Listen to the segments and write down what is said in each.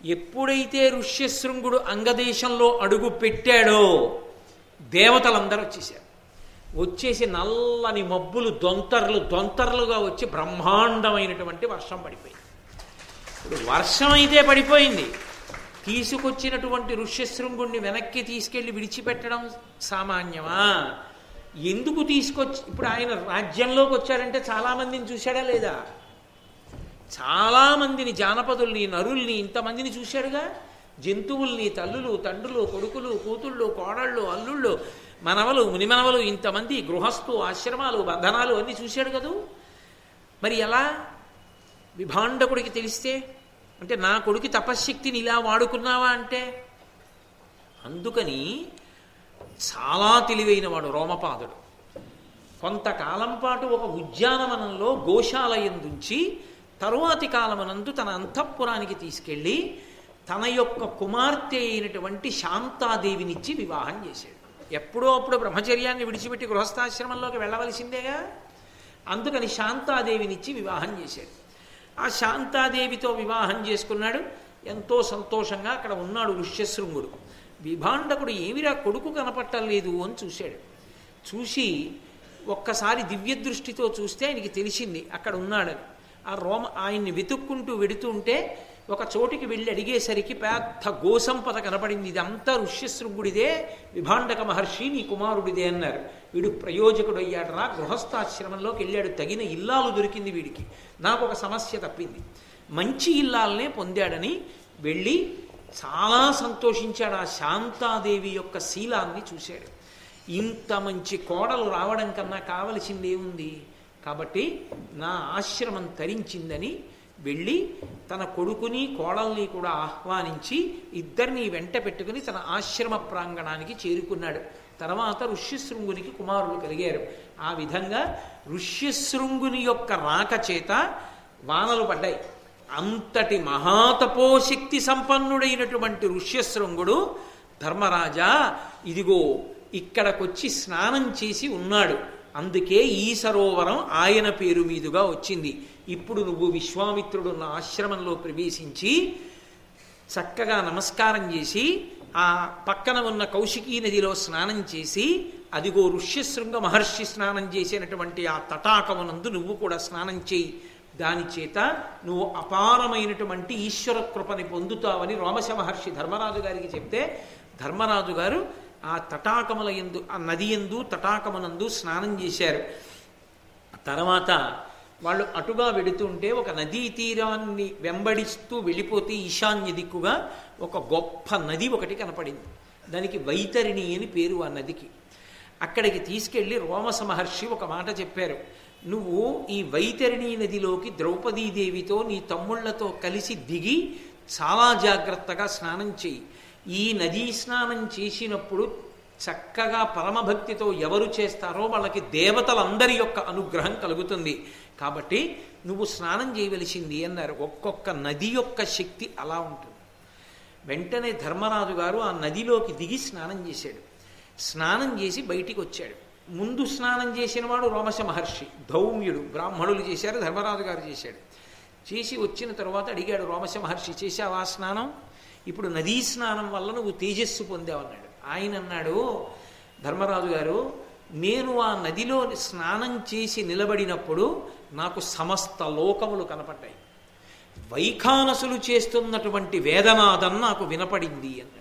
ఎప్పుడైతే ఋష్యశృంగుడు అంగదేశంలో అడుగు పెట్టాడో దేవతలందరూ వచ్చేసారు వచ్చేసి నల్లని మబ్బులు దొంతర్లు దొంతర్లుగా వచ్చి బ్రహ్మాండమైనటువంటి వర్షం పడిపోయింది ఇప్పుడు వర్షం అయితే పడిపోయింది తీసుకొచ్చినటువంటి ఋష్యశృంగుణ్ణి వెనక్కి తీసుకెళ్లి విడిచిపెట్టడం సామాన్యమా ఎందుకు తీసుకొచ్చి ఇప్పుడు ఆయన రాజ్యంలోకి వచ్చాడంటే చాలామందిని చూశాడా లేదా చాలామందిని జానపదుల్ని నరుల్ని ఇంతమందిని చూశాడుగా జంతువుల్ని తల్లులు తండ్రులు కొడుకులు కూతుళ్ళు కోడళ్ళు అల్లుళ్ళు మనవలు మునిమనవలు ఇంతమంది గృహస్థు ఆశ్రమాలు బంధనాలు అన్నీ చూశాడు కదూ మరి ఎలా విభాండకుడికి తెలిస్తే అంటే నా కొడుకు తపశ్శక్తిని ఇలా వాడుకున్నావా అంటే అందుకని చాలా తెలివైన వాడు రోమపాదుడు కొంతకాలం పాటు ఒక ఉద్యానవనంలో గోశాలయందుంచి తరువాతి కాలమనందు తన అంతఃపురానికి తీసుకెళ్ళి తన యొక్క కుమార్తె అయినటువంటి శాంతాదేవినిచ్చి వివాహం చేశాడు ఎప్పుడో అప్పుడు బ్రహ్మచర్యాన్ని విడిచిపెట్టి గృహస్థాశ్రమంలోకి వెళ్ళవలసిందేగా అందుకని శాంతాదేవినిచ్చి వివాహం చేశాడు ఆ శాంతాదేవితో వివాహం చేసుకున్నాడు ఎంతో సంతోషంగా అక్కడ ఉన్నాడు ఋష్యశృంగుడు విభాండకుడు ఏమిరా కొడుకు కనపట్టలేదు అని చూశాడు చూసి ఒక్కసారి దివ్య దృష్టితో చూస్తే ఆయనకి తెలిసింది అక్కడ ఉన్నాడని ఆ రోమ ఆయన్ని వెతుక్కుంటూ వెడుతుంటే ఒక చోటికి వెళ్ళి అడిగేసరికి పెద్ద గోసంపద కనపడింది ఇదంతా ఋష్యశృంగుడిదే విభాండక మహర్షి నీ కుమారుడిదే అన్నారు వీడు ప్రయోజకుడు అయ్యాడరా గృహస్థాశ్రమంలోకి వెళ్ళాడు తగిన ఇల్లాలు దొరికింది వీడికి నాకు ఒక సమస్య తప్పింది మంచి ఇల్లాలనే పొందాడని వెళ్ళి చాలా సంతోషించాడు ఆ శాంతాదేవి యొక్క శీలాన్ని చూశాడు ఇంత మంచి కోడలు రావడం కన్నా కావలసింది ఏముంది కాబట్టి నా ఆశ్రమం తరించిందని వెళ్ళి తన కొడుకుని కోడల్ని కూడా ఆహ్వానించి ఇద్దరిని వెంట పెట్టుకుని తన ఆశ్రమ ప్రాంగణానికి చేరుకున్నాడు తర్వాత ఋష్యశృంగునికి కుమారులు కలిగారు ఆ విధంగా ఋష్యశృంగుని యొక్క రాక చేత వానలు పడ్డాయి అంతటి మహాతపోశక్తి సంపన్నుడైనటువంటి ఋష్యశృంగుడు ధర్మరాజా ఇదిగో ఇక్కడకొచ్చి స్నానం చేసి ఉన్నాడు అందుకే ఈ సరోవరం ఆయన పేరు మీదుగా వచ్చింది ఇప్పుడు నువ్వు విశ్వామిత్రుడున్న ఆశ్రమంలో ప్రవేశించి చక్కగా నమస్కారం చేసి ఆ పక్కన ఉన్న కౌశికీ నదిలో స్నానం చేసి అదిగో ఋష్యశృంగ మహర్షి స్నానం చేసినటువంటి ఆ తటాకమునందు నువ్వు కూడా స్నానం చేయి దాని చేత నువ్వు అపారమైనటువంటి ఈశ్వర కృపని పొందుతావని రోమశ మహర్షి ధర్మరాజు గారికి చెప్తే ధర్మరాజు గారు ఆ తటాకముల ఎందు ఆ నది ఎందు తటాకమునందు స్నానం చేశారు తర్వాత వాళ్ళు అటుగా వెడుతుంటే ఒక నదీ తీరాన్ని వెంబడిస్తూ వెళ్ళిపోతే ఈశాన్య దిక్కుగా ఒక గొప్ప నది ఒకటి కనపడింది దానికి వైతరిణి అని పేరు ఆ నదికి అక్కడికి తీసుకెళ్లి రోమస మహర్షి ఒక మాట చెప్పారు నువ్వు ఈ వైతరిణి నదిలోకి ద్రౌపదీదేవితో నీ తమ్ముళ్లతో కలిసి దిగి చాలా జాగ్రత్తగా స్నానం చేయి ఈ నదీ స్నానం చేసినప్పుడు చక్కగా పరమభక్తితో ఎవరు చేస్తారో వాళ్ళకి దేవతలందరి యొక్క అనుగ్రహం కలుగుతుంది కాబట్టి నువ్వు స్నానం చేయవలసింది అన్నారు ఒక్కొక్క నది యొక్క శక్తి అలా ఉంటుంది వెంటనే ధర్మరాజు గారు ఆ నదిలోకి దిగి స్నానం చేశాడు స్నానం చేసి బయటికి వచ్చాడు ముందు స్నానం చేసిన వాడు రోమశ మహర్షి ధౌమ్యుడు బ్రాహ్మణులు చేశారు ధర్మరాజు గారు చేశాడు చేసి వచ్చిన తర్వాత అడిగాడు రోమశ మహర్షి చేశావా స్నానం ఇప్పుడు నదీ స్నానం వల్ల నువ్వు తేజస్సు పొందావన్నాడు ఆయన అన్నాడు ధర్మరాజు గారు నేను ఆ నదిలో స్నానం చేసి నిలబడినప్పుడు నాకు సమస్త లోకములు కనపడ్డాయి వైఖానసులు చేస్తున్నటువంటి వేదనాదం నాకు వినపడింది అన్నాడు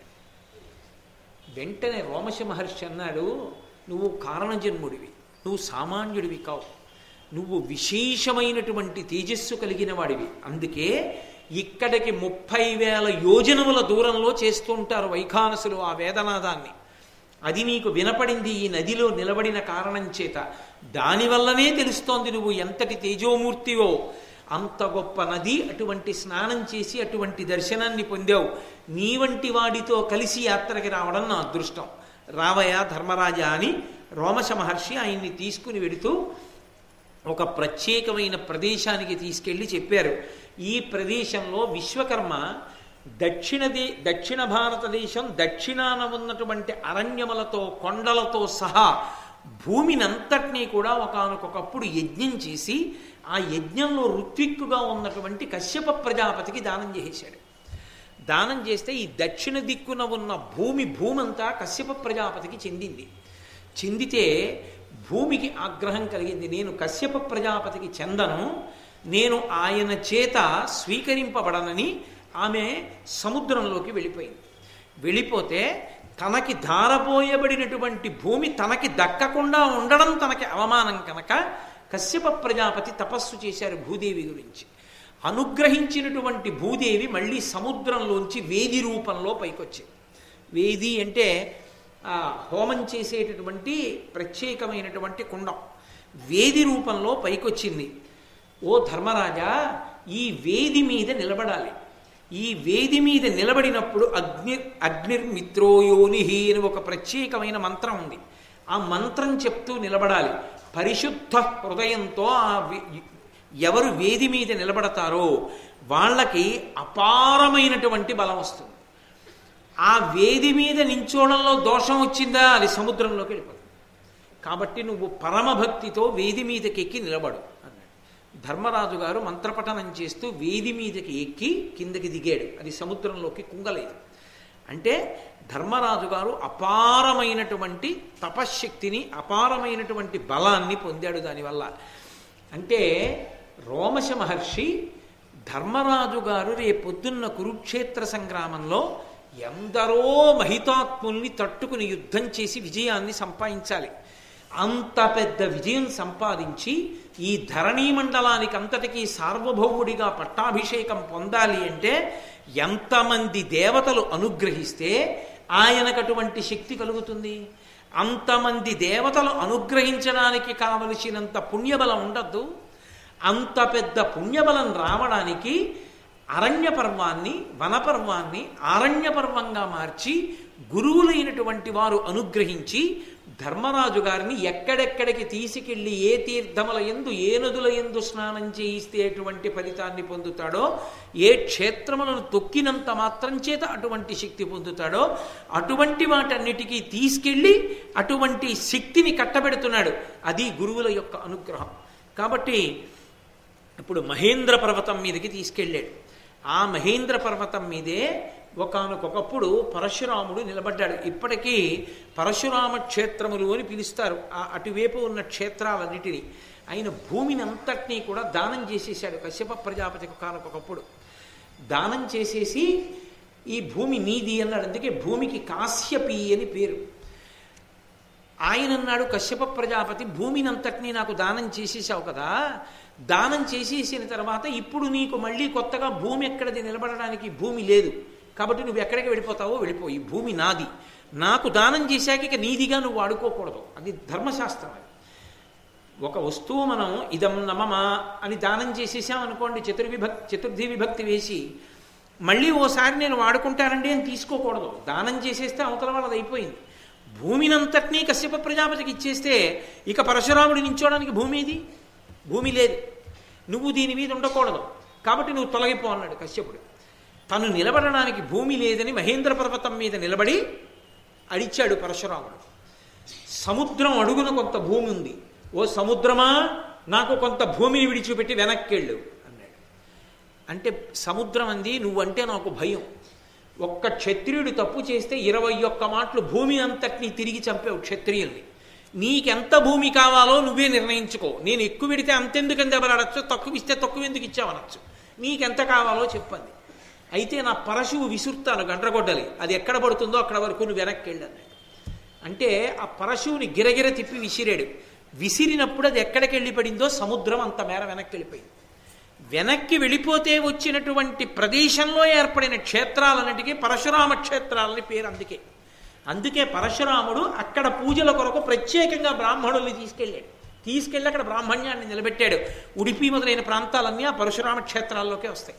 వెంటనే రోమశ మహర్షి అన్నాడు నువ్వు కారణజన్ముడివి నువ్వు సామాన్యుడివి కావు నువ్వు విశేషమైనటువంటి తేజస్సు కలిగిన వాడివి అందుకే ఇక్కడికి ముప్పై వేల యోజనముల దూరంలో చేస్తూ ఉంటారు వైఖానసులు ఆ వేదనాదాన్ని అది నీకు వినపడింది ఈ నదిలో నిలబడిన కారణం చేత దానివల్లనే తెలుస్తోంది నువ్వు ఎంతటి తేజోమూర్తివో అంత గొప్ప నది అటువంటి స్నానం చేసి అటువంటి దర్శనాన్ని పొందావు నీ వంటి వాడితో కలిసి యాత్రకి రావడం నా అదృష్టం రావయ ధర్మరాజా అని రోమశ మహర్షి ఆయన్ని తీసుకుని వెడుతూ ఒక ప్రత్యేకమైన ప్రదేశానికి తీసుకెళ్ళి చెప్పారు ఈ ప్రదేశంలో విశ్వకర్మ దక్షిణ దే దక్షిణ భారతదేశం దక్షిణాన ఉన్నటువంటి అరణ్యములతో కొండలతో సహా భూమినంతటినీ కూడా ఒకనకొకప్పుడు యజ్ఞం చేసి ఆ యజ్ఞంలో ఋత్విక్కుగా ఉన్నటువంటి కశ్యప ప్రజాపతికి దానం చేసేశాడు దానం చేస్తే ఈ దక్షిణ దిక్కున ఉన్న భూమి భూమంతా కశ్యప ప్రజాపతికి చెందింది చెందితే భూమికి ఆగ్రహం కలిగింది నేను కశ్యప ప్రజాపతికి చెందను నేను ఆయన చేత స్వీకరింపబడనని ఆమె సముద్రంలోకి వెళ్ళిపోయింది వెళ్ళిపోతే తనకి ధారపోయబడినటువంటి భూమి తనకి దక్కకుండా ఉండడం తనకి అవమానం కనుక కశ్యప ప్రజాపతి తపస్సు చేశారు భూదేవి గురించి అనుగ్రహించినటువంటి భూదేవి మళ్ళీ సముద్రంలోంచి వేది రూపంలో పైకొచ్చింది వేది అంటే ఆ, హోమం చేసేటటువంటి ప్రత్యేకమైనటువంటి కుండం వేది రూపంలో పైకొచ్చింది ఓ ధర్మరాజా ఈ వేది మీద నిలబడాలి ఈ వేది మీద నిలబడినప్పుడు అగ్ని అగ్నిర్మిత్రోయోనిహి అని ఒక ప్రత్యేకమైన మంత్రం ఉంది ఆ మంత్రం చెప్తూ నిలబడాలి పరిశుద్ధ హృదయంతో ఆ వే- ఎవరు వేది మీద నిలబడతారో వాళ్ళకి అపారమైనటువంటి బలం వస్తుంది ఆ వేది మీద నించోడంలో దోషం వచ్చిందా అది సముద్రంలోకి వెళ్ళిపోతుంది కాబట్టి నువ్వు పరమభక్తితో వేది మీదకి ఎక్కి నిలబడు అన్నాడు ధర్మరాజు గారు మంత్రపఠనం చేస్తూ వేది మీదకి ఎక్కి కిందకి దిగాడు అది సముద్రంలోకి కుంగలేదు అంటే ధర్మరాజు గారు అపారమైనటువంటి తపశ్శక్తిని అపారమైనటువంటి బలాన్ని పొందాడు దానివల్ల అంటే రోమశ మహర్షి ధర్మరాజు గారు రేపొద్దున్న కురుక్షేత్ర సంగ్రామంలో ఎందరో మహితాత్ముల్ని తట్టుకుని యుద్ధం చేసి విజయాన్ని సంపాదించాలి అంత పెద్ద విజయం సంపాదించి ఈ ధరణీ మండలానికి అంతటికీ సార్వభౌముడిగా పట్టాభిషేకం పొందాలి అంటే ఎంతమంది దేవతలు అనుగ్రహిస్తే ఆయనకు అటువంటి శక్తి కలుగుతుంది అంతమంది దేవతలు అనుగ్రహించడానికి కావలసినంత పుణ్యబలం ఉండద్దు అంత పెద్ద పుణ్యబలం రావడానికి అరణ్య పర్వాన్ని వనపర్వాన్ని ఆరణ్య పర్వంగా మార్చి గురువులైనటువంటి వారు అనుగ్రహించి ధర్మరాజు గారిని ఎక్కడెక్కడికి తీసుకెళ్లి ఏ తీర్థముల ఎందు ఏ నదుల ఎందు స్నానం చేయిస్తే ఎటువంటి ఫలితాన్ని పొందుతాడో ఏ క్షేత్రములను తొక్కినంత మాత్రం చేత అటువంటి శక్తి పొందుతాడో అటువంటి వాటన్నిటికీ తీసుకెళ్ళి అటువంటి శక్తిని కట్టబెడుతున్నాడు అది గురువుల యొక్క అనుగ్రహం కాబట్టి ఇప్పుడు మహేంద్ర పర్వతం మీదకి తీసుకెళ్ళాడు ఆ మహేంద్ర పర్వతం మీదే ఒకనకొకప్పుడు పరశురాముడు నిలబడ్డాడు ఇప్పటికీ పరశురామ క్షేత్రములు అని పిలుస్తారు ఆ అటువైపు ఉన్న క్షేత్రాలన్నిటినీ ఆయన భూమిని అంతటినీ కూడా దానం చేసేసాడు కశ్యప ప్రజాపతికి కానకొకప్పుడు దానం చేసేసి ఈ భూమి నీది అన్నాడు అందుకే భూమికి కాశ్యపి అని పేరు ఆయన అన్నాడు కశ్యప ప్రజాపతి భూమిని అంతటినీ నాకు దానం చేసేసావు కదా దానం చేసేసిన తర్వాత ఇప్పుడు నీకు మళ్ళీ కొత్తగా భూమి ఎక్కడిది నిలబడడానికి భూమి లేదు కాబట్టి నువ్వు ఎక్కడికి వెళ్ళిపోతావో వెళ్ళిపో ఈ భూమి నాది నాకు దానం చేశాక ఇక నీదిగా నువ్వు వాడుకోకూడదు అది ధర్మశాస్త్రం అది ఒక వస్తువు మనం ఇదం నమమా అని దానం చేసేసాం అనుకోండి చతుర్విభక్తి చతుర్థి విభక్తి వేసి మళ్ళీ ఓసారి నేను వాడుకుంటానండి అని తీసుకోకూడదు దానం చేసేస్తే అవతల వాళ్ళది అయిపోయింది భూమినంతటినీ కశ్యప ప్రజాపతికి ఇచ్చేస్తే ఇక పరశురాముడు నించోడానికి భూమి ఇది భూమి లేదు నువ్వు దీని మీద ఉండకూడదు కాబట్టి నువ్వు తొలగిపో అన్నాడు కశ్యపుడు తను నిలబడడానికి భూమి లేదని మహేంద్ర పర్వతం మీద నిలబడి అడిచాడు పరశురాముడు సముద్రం అడుగున కొంత భూమి ఉంది ఓ సముద్రమా నాకు కొంత భూమిని విడిచిపెట్టి వెనక్కెళ్ళు అన్నాడు అంటే సముద్రం అంది నువ్వంటే నాకు భయం ఒక్క క్షత్రియుడు తప్పు చేస్తే ఇరవై ఒక్క మాటలు భూమి అంతటినీ తిరిగి చంపావు క్షత్రియుల్ని నీకెంత భూమి కావాలో నువ్వే నిర్ణయించుకో నేను ఎక్కువ పెడితే అంతెందుకు దెబ్బలాడచ్చు తక్కువ ఇస్తే తక్కువ ఎందుకు ఇచ్చావనొచ్చు నీకెంత కావాలో చెప్పండి అయితే నా పరశువు విసురుతాను గండ్రగొడ్డలి అది ఎక్కడ పడుతుందో అక్కడ వరకు నువ్వు వెనక్కి వెళ్ళు అన్నాడు అంటే ఆ పరశువుని గిరగిర తిప్పి విసిరాడు విసిరినప్పుడు అది ఎక్కడికి వెళ్ళి పడిందో సముద్రం అంత మేర వెనక్కి వెళ్ళిపోయింది వెనక్కి వెళ్ళిపోతే వచ్చినటువంటి ప్రదేశంలో ఏర్పడిన క్షేత్రాలన్నిటికీ పరశురామ క్షేత్రాలని పేరు అందుకే అందుకే పరశురాముడు అక్కడ పూజల కొరకు ప్రత్యేకంగా బ్రాహ్మణుల్ని తీసుకెళ్ళాడు తీసుకెళ్ళి అక్కడ బ్రాహ్మణ్యాన్ని నిలబెట్టాడు ఉడిపి మొదలైన ప్రాంతాలన్నీ ఆ పరశురామ క్షేత్రాల్లోకే వస్తాయి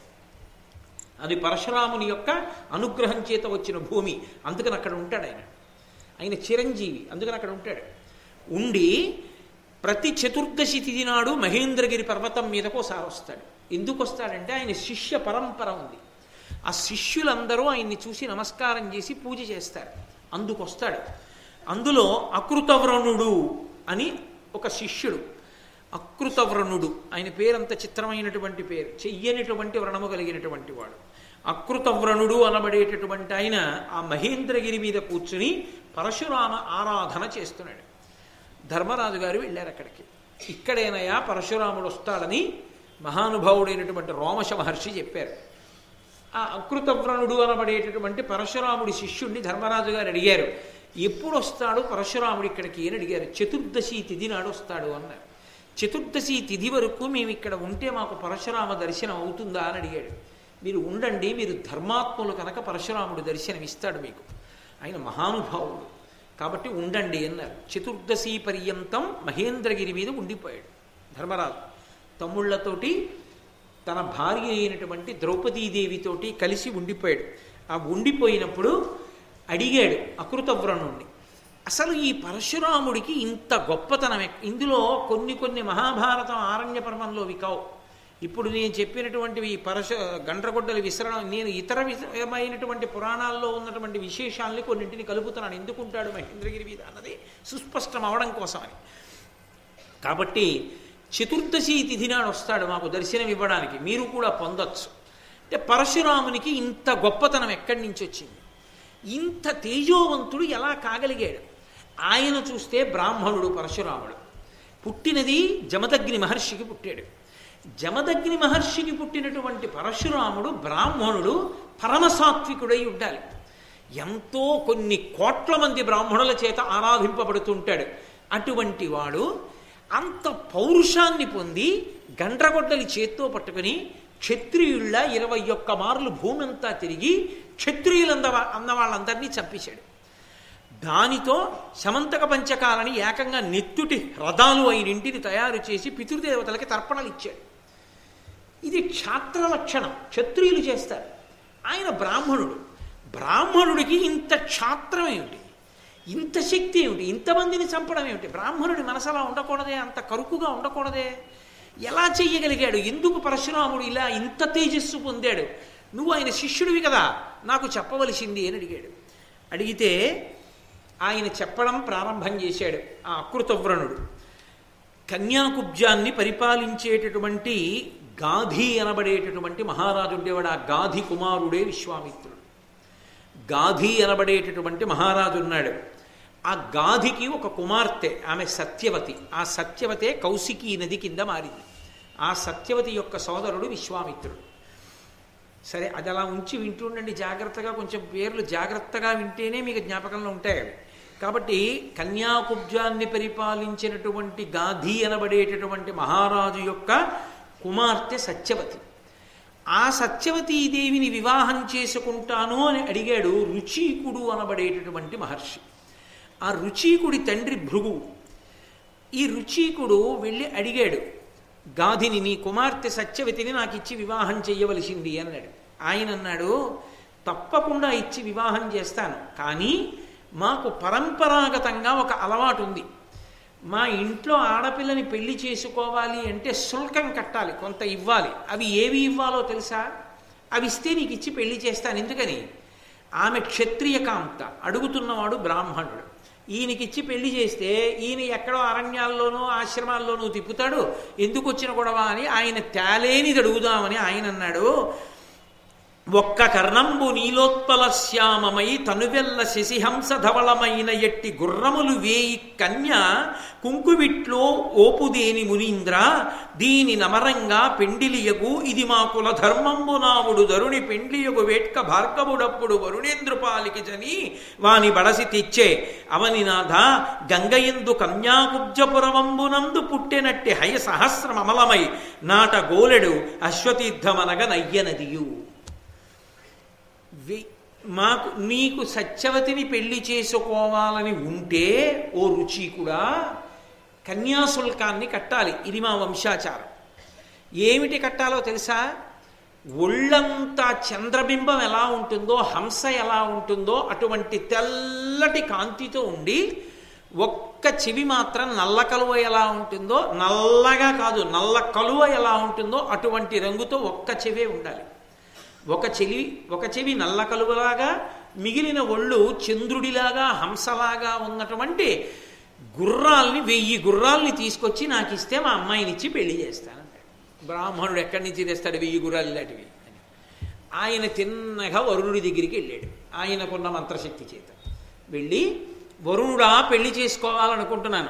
అది పరశురాముని యొక్క అనుగ్రహం చేత వచ్చిన భూమి అందుకని అక్కడ ఉంటాడు ఆయన ఆయన చిరంజీవి అందుకని అక్కడ ఉంటాడు ఉండి ప్రతి చతుర్దశి తిథి నాడు మహేంద్రగిరి పర్వతం మీదకు ఒకసారి వస్తాడు ఎందుకు వస్తాడంటే ఆయన శిష్య పరంపర ఉంది ఆ శిష్యులందరూ ఆయన్ని చూసి నమస్కారం చేసి పూజ చేస్తారు అందుకు వస్తాడు అందులో అకృతవ్రణుడు అని ఒక శిష్యుడు అకృతవ్రణుడు ఆయన పేరంత చిత్రమైనటువంటి పేరు చెయ్యనిటువంటి వ్రణము కలిగినటువంటి వాడు అకృతవ్రణుడు అనబడేటటువంటి ఆయన ఆ మహేంద్రగిరి మీద కూర్చుని పరశురామ ఆరాధన చేస్తున్నాడు ధర్మరాజు గారు వెళ్ళారు అక్కడికి ఇక్కడేనయా పరశురాముడు వస్తాడని మహానుభావుడైనటువంటి రోమశ మహర్షి చెప్పారు ఆ అకృతవ్రణుడు అనబడేటటువంటి పరశురాముడి శిష్యుణ్ణి ధర్మరాజు గారు అడిగారు ఎప్పుడు వస్తాడు పరశురాముడు ఇక్కడికి అని అడిగారు చతుర్దశి తిథి నాడు వస్తాడు అన్నారు చతుర్దశి తిథి వరకు మేము ఇక్కడ ఉంటే మాకు పరశురామ దర్శనం అవుతుందా అని అడిగాడు మీరు ఉండండి మీరు ధర్మాత్ములు కనుక పరశురాముడు దర్శనం ఇస్తాడు మీకు ఆయన మహానుభావుడు కాబట్టి ఉండండి అన్నారు చతుర్దశి పర్యంతం మహేంద్రగిరి మీద ఉండిపోయాడు ధర్మరాజు తమ్ముళ్లతోటి తన భార్య అయినటువంటి ద్రౌపదీదేవితోటి కలిసి ఉండిపోయాడు ఆ ఉండిపోయినప్పుడు అడిగాడు అకృతవ్రణుణ్ణి అసలు ఈ పరశురాముడికి ఇంత గొప్పతనం ఎక్- ఇందులో కొన్ని కొన్ని మహాభారతం ఆరణ్య పర్వంలోవి కావు ఇప్పుడు నేను చెప్పినటువంటివి ఈ పరశు గండ్రగొడ్డల విసరడం నేను ఇతర విషయమైనటువంటి పురాణాల్లో ఉన్నటువంటి విశేషాలని కొన్నింటిని కలుపుతున్నాను ఎందుకుంటాడు మహేంద్రగిరి మీద అన్నది సుస్పష్టం అవడం కోసమని కాబట్టి చతుర్దశి తిథి నాడు వస్తాడు మాకు దర్శనం ఇవ్వడానికి మీరు కూడా పొందొచ్చు అంటే పరశురామునికి ఇంత గొప్పతనం ఎక్కడి నుంచి వచ్చింది ఇంత తేజోవంతుడు ఎలా కాగలిగాడు ఆయన చూస్తే బ్రాహ్మణుడు పరశురాముడు పుట్టినది జమదగ్ని మహర్షికి పుట్టాడు జమదగ్ని మహర్షికి పుట్టినటువంటి పరశురాముడు బ్రాహ్మణుడు పరమసాత్వికుడై ఉండాలి ఎంతో కొన్ని కోట్ల మంది బ్రాహ్మణుల చేత ఆరాధింపబడుతుంటాడు అటువంటి వాడు అంత పౌరుషాన్ని పొంది గండ్రగొడ్డలి చేత్తో పట్టుకుని క్షత్రియుళ్ళ ఇరవై ఒక్క మార్లు భూమి అంతా తిరిగి క్షత్రియులంద అన్న వాళ్ళందరినీ చంపేశాడు దానితో శమంతక పంచకాలని ఏకంగా నెత్తుటి రథాలు అయినింటిని తయారు చేసి పితృదేవతలకి తర్పణలు ఇచ్చాడు ఇది క్షాత్ర లక్షణం క్షత్రియులు చేస్తారు ఆయన బ్రాహ్మణుడు బ్రాహ్మణుడికి ఇంత క్షాత్రం ఏమిటి ఇంత శక్తి ఏమిటి ఇంతమందిని చంపడం ఏమిటి బ్రాహ్మణుడి మనసు అలా ఉండకూడదే అంత కరుకుగా ఉండకూడదే ఎలా చెయ్యగలిగాడు ఎందుకు పరశురాముడు ఇలా ఇంత తేజస్సు పొందాడు నువ్వు ఆయన శిష్యుడివి కదా నాకు చెప్పవలసింది అని అడిగాడు అడిగితే ఆయన చెప్పడం ప్రారంభం చేశాడు ఆ అకృతవ్రణుడు కన్యాకుబ్జాన్ని పరిపాలించేటటువంటి గాధి అనబడేటటువంటి మహారాజు ఉండేవాడు ఆ గాధి కుమారుడే విశ్వామిత్రుడు గాధి అనబడేటటువంటి మహారాజు ఉన్నాడు ఆ గాధికి ఒక కుమార్తె ఆమె సత్యవతి ఆ సత్యవతే కౌశికీ నది కింద మారింది ఆ సత్యవతి యొక్క సోదరుడు విశ్వామిత్రుడు సరే అది అలా ఉంచి వింటుండండి జాగ్రత్తగా కొంచెం పేర్లు జాగ్రత్తగా వింటేనే మీకు జ్ఞాపకంలో ఉంటాయి అవి కాబట్టి కన్యాకుబ్జాన్ని పరిపాలించినటువంటి గాధి అనబడేటటువంటి మహారాజు యొక్క కుమార్తె సత్యవతి ఆ సత్యవతీదేవిని వివాహం చేసుకుంటాను అని అడిగాడు రుచీకుడు అనబడేటటువంటి మహర్షి ఆ రుచీకుడి తండ్రి భృగువు ఈ రుచీకుడు వెళ్ళి అడిగాడు గాధిని నీ కుమార్తె సత్యవతిని నాకు ఇచ్చి వివాహం చెయ్యవలసింది అన్నాడు ఆయన అన్నాడు తప్పకుండా ఇచ్చి వివాహం చేస్తాను కానీ మాకు పరంపరాగతంగా ఒక అలవాటు ఉంది మా ఇంట్లో ఆడపిల్లని పెళ్లి చేసుకోవాలి అంటే శుల్కం కట్టాలి కొంత ఇవ్వాలి అవి ఏవి ఇవ్వాలో తెలుసా అవి ఇస్తే నీకు ఇచ్చి పెళ్లి చేస్తాను ఎందుకని ఆమె క్షత్రియ కాంత అడుగుతున్నవాడు బ్రాహ్మణుడు ఈయనకిచ్చి పెళ్లి చేస్తే ఈయన ఎక్కడో అరణ్యాల్లోనూ ఆశ్రమాల్లోనూ తిప్పుతాడు ఎందుకు వచ్చిన గొడవ అని ఆయన తేలేనిది అడుగుదామని ఆయన అన్నాడు ఒక్క కర్ణంబు నీలోత్పల శ్యామమై తనువెల్ల శశిహంస ధవళమైన ఎట్టి గుర్రములు వేయి కన్య కుంకువిట్లో ఓపుదేని మునీంద్ర దీని నమరంగా పెండిలియగు ఇది మా కుల ధర్మంబు నావుడు ధరుని పెండ్లియగు వేట్క భార్గవుడప్పుడు వరుణేంద్రపాలికి జని వాని బడసి తెచ్చే అవనినాథ గంగయందు కన్యాకుబ్జపురవంబునందు పుట్టెనట్టి హయ సహస్రమమలమై నాట గోలెడు అశ్వతీర్థమనగ నయ్యనదియు వి- మాకు నీకు సత్యవతిని పెళ్లి చేసుకోవాలని ఉంటే ఓ రుచికుడా కన్యాశుల్కాన్ని కట్టాలి ఇది మా వంశాచారం ఏమిటి కట్టాలో తెలుసా ఒళ్ళంతా చంద్రబింబం ఎలా ఉంటుందో హంస ఎలా ఉంటుందో అటువంటి తెల్లటి కాంతితో ఉండి ఒక్క చెవి మాత్రం నల్ల కలువ ఎలా ఉంటుందో నల్లగా కాదు నల్ల కలువ ఎలా ఉంటుందో అటువంటి రంగుతో ఒక్క చెవే ఉండాలి ఒక చెవి ఒక చెవి నల్ల కలువలాగా మిగిలిన ఒళ్ళు చంద్రుడిలాగా హంసలాగా ఉన్నటువంటి గుర్రాల్ని వెయ్యి గుర్రాల్ని తీసుకొచ్చి నాకు ఇస్తే మా అమ్మాయినిచ్చి పెళ్లి చేస్తానంటాడు బ్రాహ్మణుడు ఎక్కడి నుంచి తెస్తాడు వెయ్యి గుర్రాలు ఇలాంటివి అని. ఆయన తిన్నగా వరుణుడి దగ్గరికి వెళ్ళాడు ఆయనకున్న మంత్రశక్తి చేత వెళ్ళి వరుణుడా పెళ్లి చేసుకోవాలనుకుంటున్నాను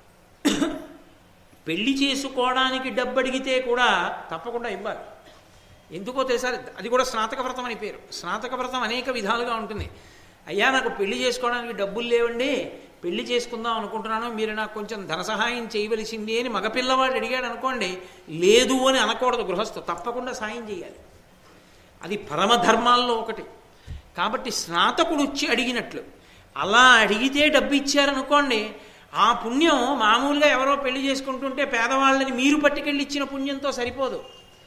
పెళ్లి చేసుకోవడానికి డబ్బు అడిగితే కూడా తప్పకుండా ఇవ్వాలి ఎందుకో తెలుసా అది కూడా స్నాతక వ్రతం అని పేరు స్నాతక వ్రతం అనేక విధాలుగా ఉంటుంది అయ్యా నాకు పెళ్లి చేసుకోవడానికి డబ్బులు లేవండి పెళ్లి చేసుకుందాం అనుకుంటున్నాను మీరు నాకు కొంచెం ధన సహాయం చేయవలసింది అని మగపిల్లవాడు అడిగాడు అనుకోండి లేదు అని అనకూడదు గృహస్థు తప్పకుండా సాయం చేయాలి అది పరమధర్మాల్లో ఒకటి కాబట్టి స్నాతకుడు వచ్చి అడిగినట్లు అలా అడిగితే డబ్బు ఇచ్చారనుకోండి ఆ పుణ్యం మామూలుగా ఎవరో పెళ్లి చేసుకుంటుంటే పేదవాళ్ళని మీరు పట్టుకెళ్ళి ఇచ్చిన పుణ్యంతో సరిపోదు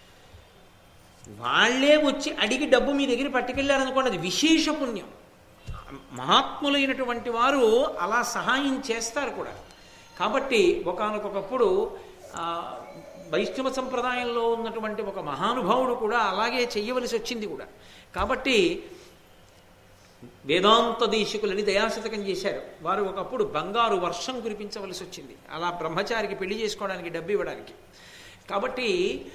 వాళ్ళే వచ్చి అడిగి డబ్బు మీ దగ్గర పట్టుకెళ్ళారనుకోండి అది విశేష పుణ్యం మహాత్ములైనటువంటి వారు అలా సహాయం చేస్తారు కూడా కాబట్టి ఒకనకొకప్పుడు వైష్ణవ సంప్రదాయంలో ఉన్నటువంటి ఒక మహానుభావుడు కూడా అలాగే చెయ్యవలసి వచ్చింది కూడా కాబట్టి వేదాంత దేశికులని దయాశతకం చేశారు వారు ఒకప్పుడు బంగారు వర్షం కురిపించవలసి వచ్చింది అలా బ్రహ్మచారికి పెళ్లి చేసుకోవడానికి డబ్బు ఇవ్వడానికి కాబట్టి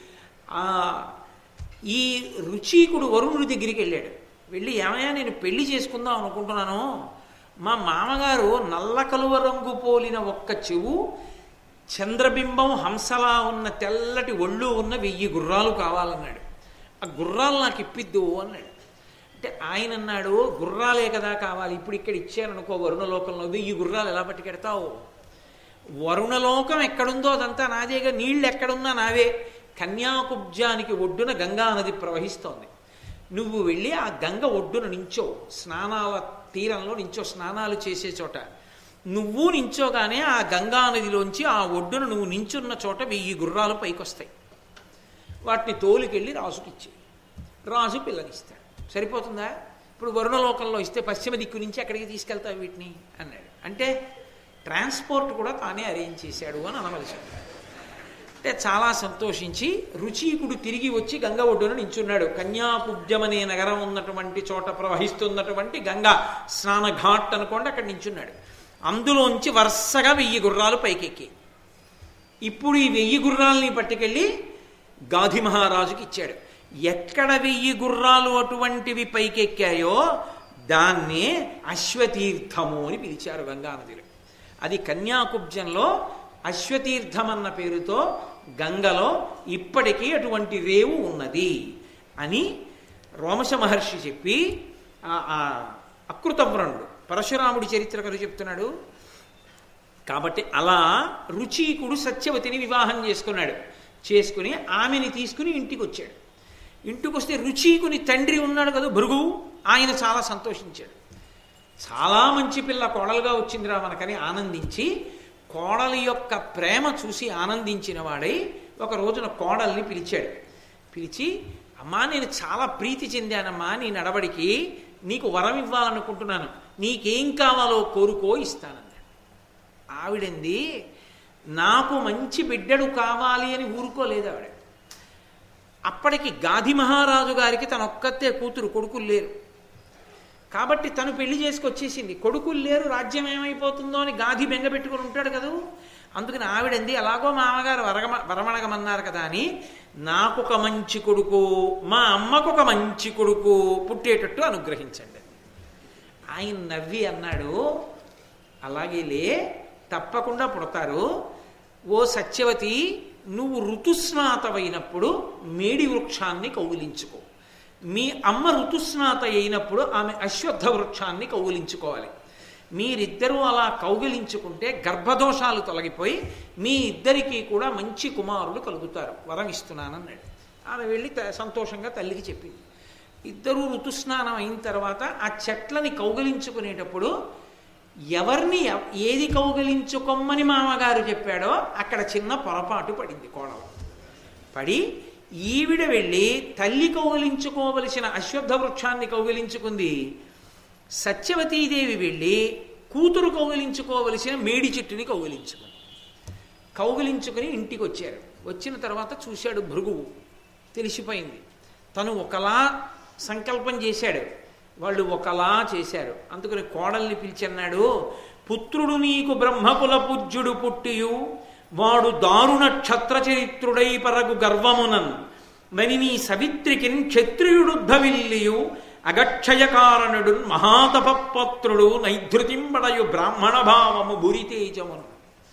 ఈ రుచీకుడు వరుణుడి దగ్గరికి వెళ్ళాడు వెళ్ళి ఏమయ్యా నేను పెళ్లి చేసుకుందాం అనుకుంటున్నాను మా మామగారు నల్ల కలువ రంగు పోలిన ఒక్క చెవు చంద్రబింబం హంసలా ఉన్న తెల్లటి ఒళ్ళు ఉన్న వెయ్యి గుర్రాలు కావాలన్నాడు ఆ గుర్రాలు నాకు ఇప్పిద్దు అన్నాడు అంటే ఆయన అన్నాడు గుర్రాలే కదా కావాలి ఇప్పుడు ఇక్కడ ఇచ్చారనుకో వరుణలోకంలో వెయ్యి గుర్రాలు ఎలా పట్టుకెడతావు వరుణలోకం ఎక్కడుందో అదంతా నాదేగా నీళ్ళు ఎక్కడున్నా నావే కన్యాకుబ్జానికి ఒడ్డున గంగా నది ప్రవహిస్తోంది నువ్వు వెళ్ళి ఆ గంగ ఒడ్డున నించో స్నానాల తీరంలో నించో స్నానాలు చేసే చోట నువ్వు నించోగానే ఆ గంగా నదిలోంచి ఆ ఒడ్డున నువ్వు నించున్న చోట వెయ్యి గుర్రాలు పైకొస్తాయి వాటిని తోలుకెళ్ళి రాజుకిచ్చి రాజు పిల్లనిస్తాడు సరిపోతుందా ఇప్పుడు వరుణలోకంలో ఇస్తే పశ్చిమ దిక్కు నుంచి అక్కడికి తీసుకెళ్తావు వీటిని అన్నాడు అంటే ట్రాన్స్పోర్ట్ కూడా తానే అరేంజ్ చేశాడు అని అనవలసి అంటే చాలా సంతోషించి రుచీకుడు తిరిగి వచ్చి గంగ ఒడ్డున నించున్నాడు కన్యాకుబ్జమనే నగరం ఉన్నటువంటి చోట ప్రవహిస్తున్నటువంటి గంగా స్నానఘాట్ అనుకోండి అక్కడ నించున్నాడు అందులోంచి వరుసగా వెయ్యి గుర్రాలు పైకెక్కి ఇప్పుడు ఈ వెయ్యి గుర్రాలని పట్టుకెళ్ళి గాధి మహారాజుకి ఇచ్చాడు ఎక్కడ వెయ్యి గుర్రాలు అటువంటివి పైకెక్కాయో దాన్నే అశ్వతీర్థము అని పిలిచారు గంగానదిలో అది కన్యాకుబ్జంలో అశ్వతీర్థం అన్న పేరుతో గంగలో ఇప్పటికీ అటువంటి రేవు ఉన్నది అని రోమశ మహర్షి చెప్పి అకృతవ్రణుడు పరశురాముడి చరిత్ర కథ చెప్తున్నాడు కాబట్టి అలా రుచీకుడు సత్యవతిని వివాహం చేసుకున్నాడు చేసుకుని ఆమెని తీసుకుని ఇంటికి వచ్చాడు ఇంటికి వస్తే రుచీకుని తండ్రి ఉన్నాడు కదా భృగు ఆయన చాలా సంతోషించాడు చాలా మంచి పిల్ల కోడలుగా వచ్చిందిరా మనకని ఆనందించి కోడలి యొక్క ప్రేమ చూసి ఆనందించిన వాడై ఒక రోజున కోడల్ని పిలిచాడు పిలిచి అమ్మా నేను చాలా ప్రీతి చెందానమ్మా నీ నడవడికి నీకు వరం ఇవ్వాలనుకుంటున్నాను నీకేం కావాలో కోరుకో ఇస్తానన్నాడు ఆవిడంది నాకు మంచి బిడ్డడు కావాలి అని ఊరుకోలేదు ఆవిడ అప్పటికి గాధి మహారాజు గారికి తన ఒక్కతే కూతురు కొడుకులు లేరు కాబట్టి తను పెళ్లి చేసుకొచ్చేసింది కొడుకులు లేరు రాజ్యం ఏమైపోతుందో అని గాధి బెంగ పెట్టుకుని ఉంటాడు కదా అందుకని ఆవిడంది అలాగో మామగారు వరగమ వరమణగమన్నారు కదా అని నాకు ఒక మంచి కొడుకు మా అమ్మకు ఒక మంచి కొడుకు పుట్టేటట్టు అనుగ్రహించండి ఆయన నవ్వి అన్నాడు అలాగేలే తప్పకుండా పుడతారు ఓ సత్యవతి నువ్వు ఋతుస్నాతమైనప్పుడు మేడి వృక్షాన్ని కౌగిలించుకో మీ అమ్మ ఋతుస్నాత అయినప్పుడు ఆమె అశ్వత్థ వృక్షాన్ని కౌగిలించుకోవాలి మీరిద్దరూ అలా కౌగిలించుకుంటే గర్భదోషాలు తొలగిపోయి మీ ఇద్దరికీ కూడా మంచి కుమారులు కలుగుతారు వరం ఇస్తున్నానన్నాడు ఆమె వెళ్ళి సంతోషంగా తల్లికి చెప్పింది ఇద్దరూ ఋతుస్నానం అయిన తర్వాత ఆ చెట్లని కౌగిలించుకునేటప్పుడు ఎవరిని ఏది కౌగిలించుకోమని మామగారు చెప్పాడో అక్కడ చిన్న పొరపాటు పడింది కోడలు పడి ఈవిడ వెళ్ళి తల్లి కౌగిలించుకోవలసిన అశ్వత్థ వృక్షాన్ని కౌగిలించుకుంది సత్యవతీదేవి వెళ్ళి కూతురు కౌగిలించుకోవలసిన మేడి చెట్టుని కౌగిలించుకుంది కౌగిలించుకుని ఇంటికి వచ్చారు వచ్చిన తర్వాత చూశాడు భృగువు తెలిసిపోయింది తను ఒకలా సంకల్పం చేశాడు వాళ్ళు ఒకలా చేశారు అందుకని కోడల్ని పిలిచన్నాడు పుత్రుడు నీకు బ్రహ్మకుల పూజ్యుడు పుట్టియు వాడు దారుణ క్షత్ర చరిత్రుడై పరగు గర్వమునన్ మరి నీ సవిత్రికిన్ క్షత్రియుడుద్ధవిల్లియు అగక్షయకారణుడు మహాతపపత్రుడు నైధృతింబడయు బ్రాహ్మణ భావము బురితేజమును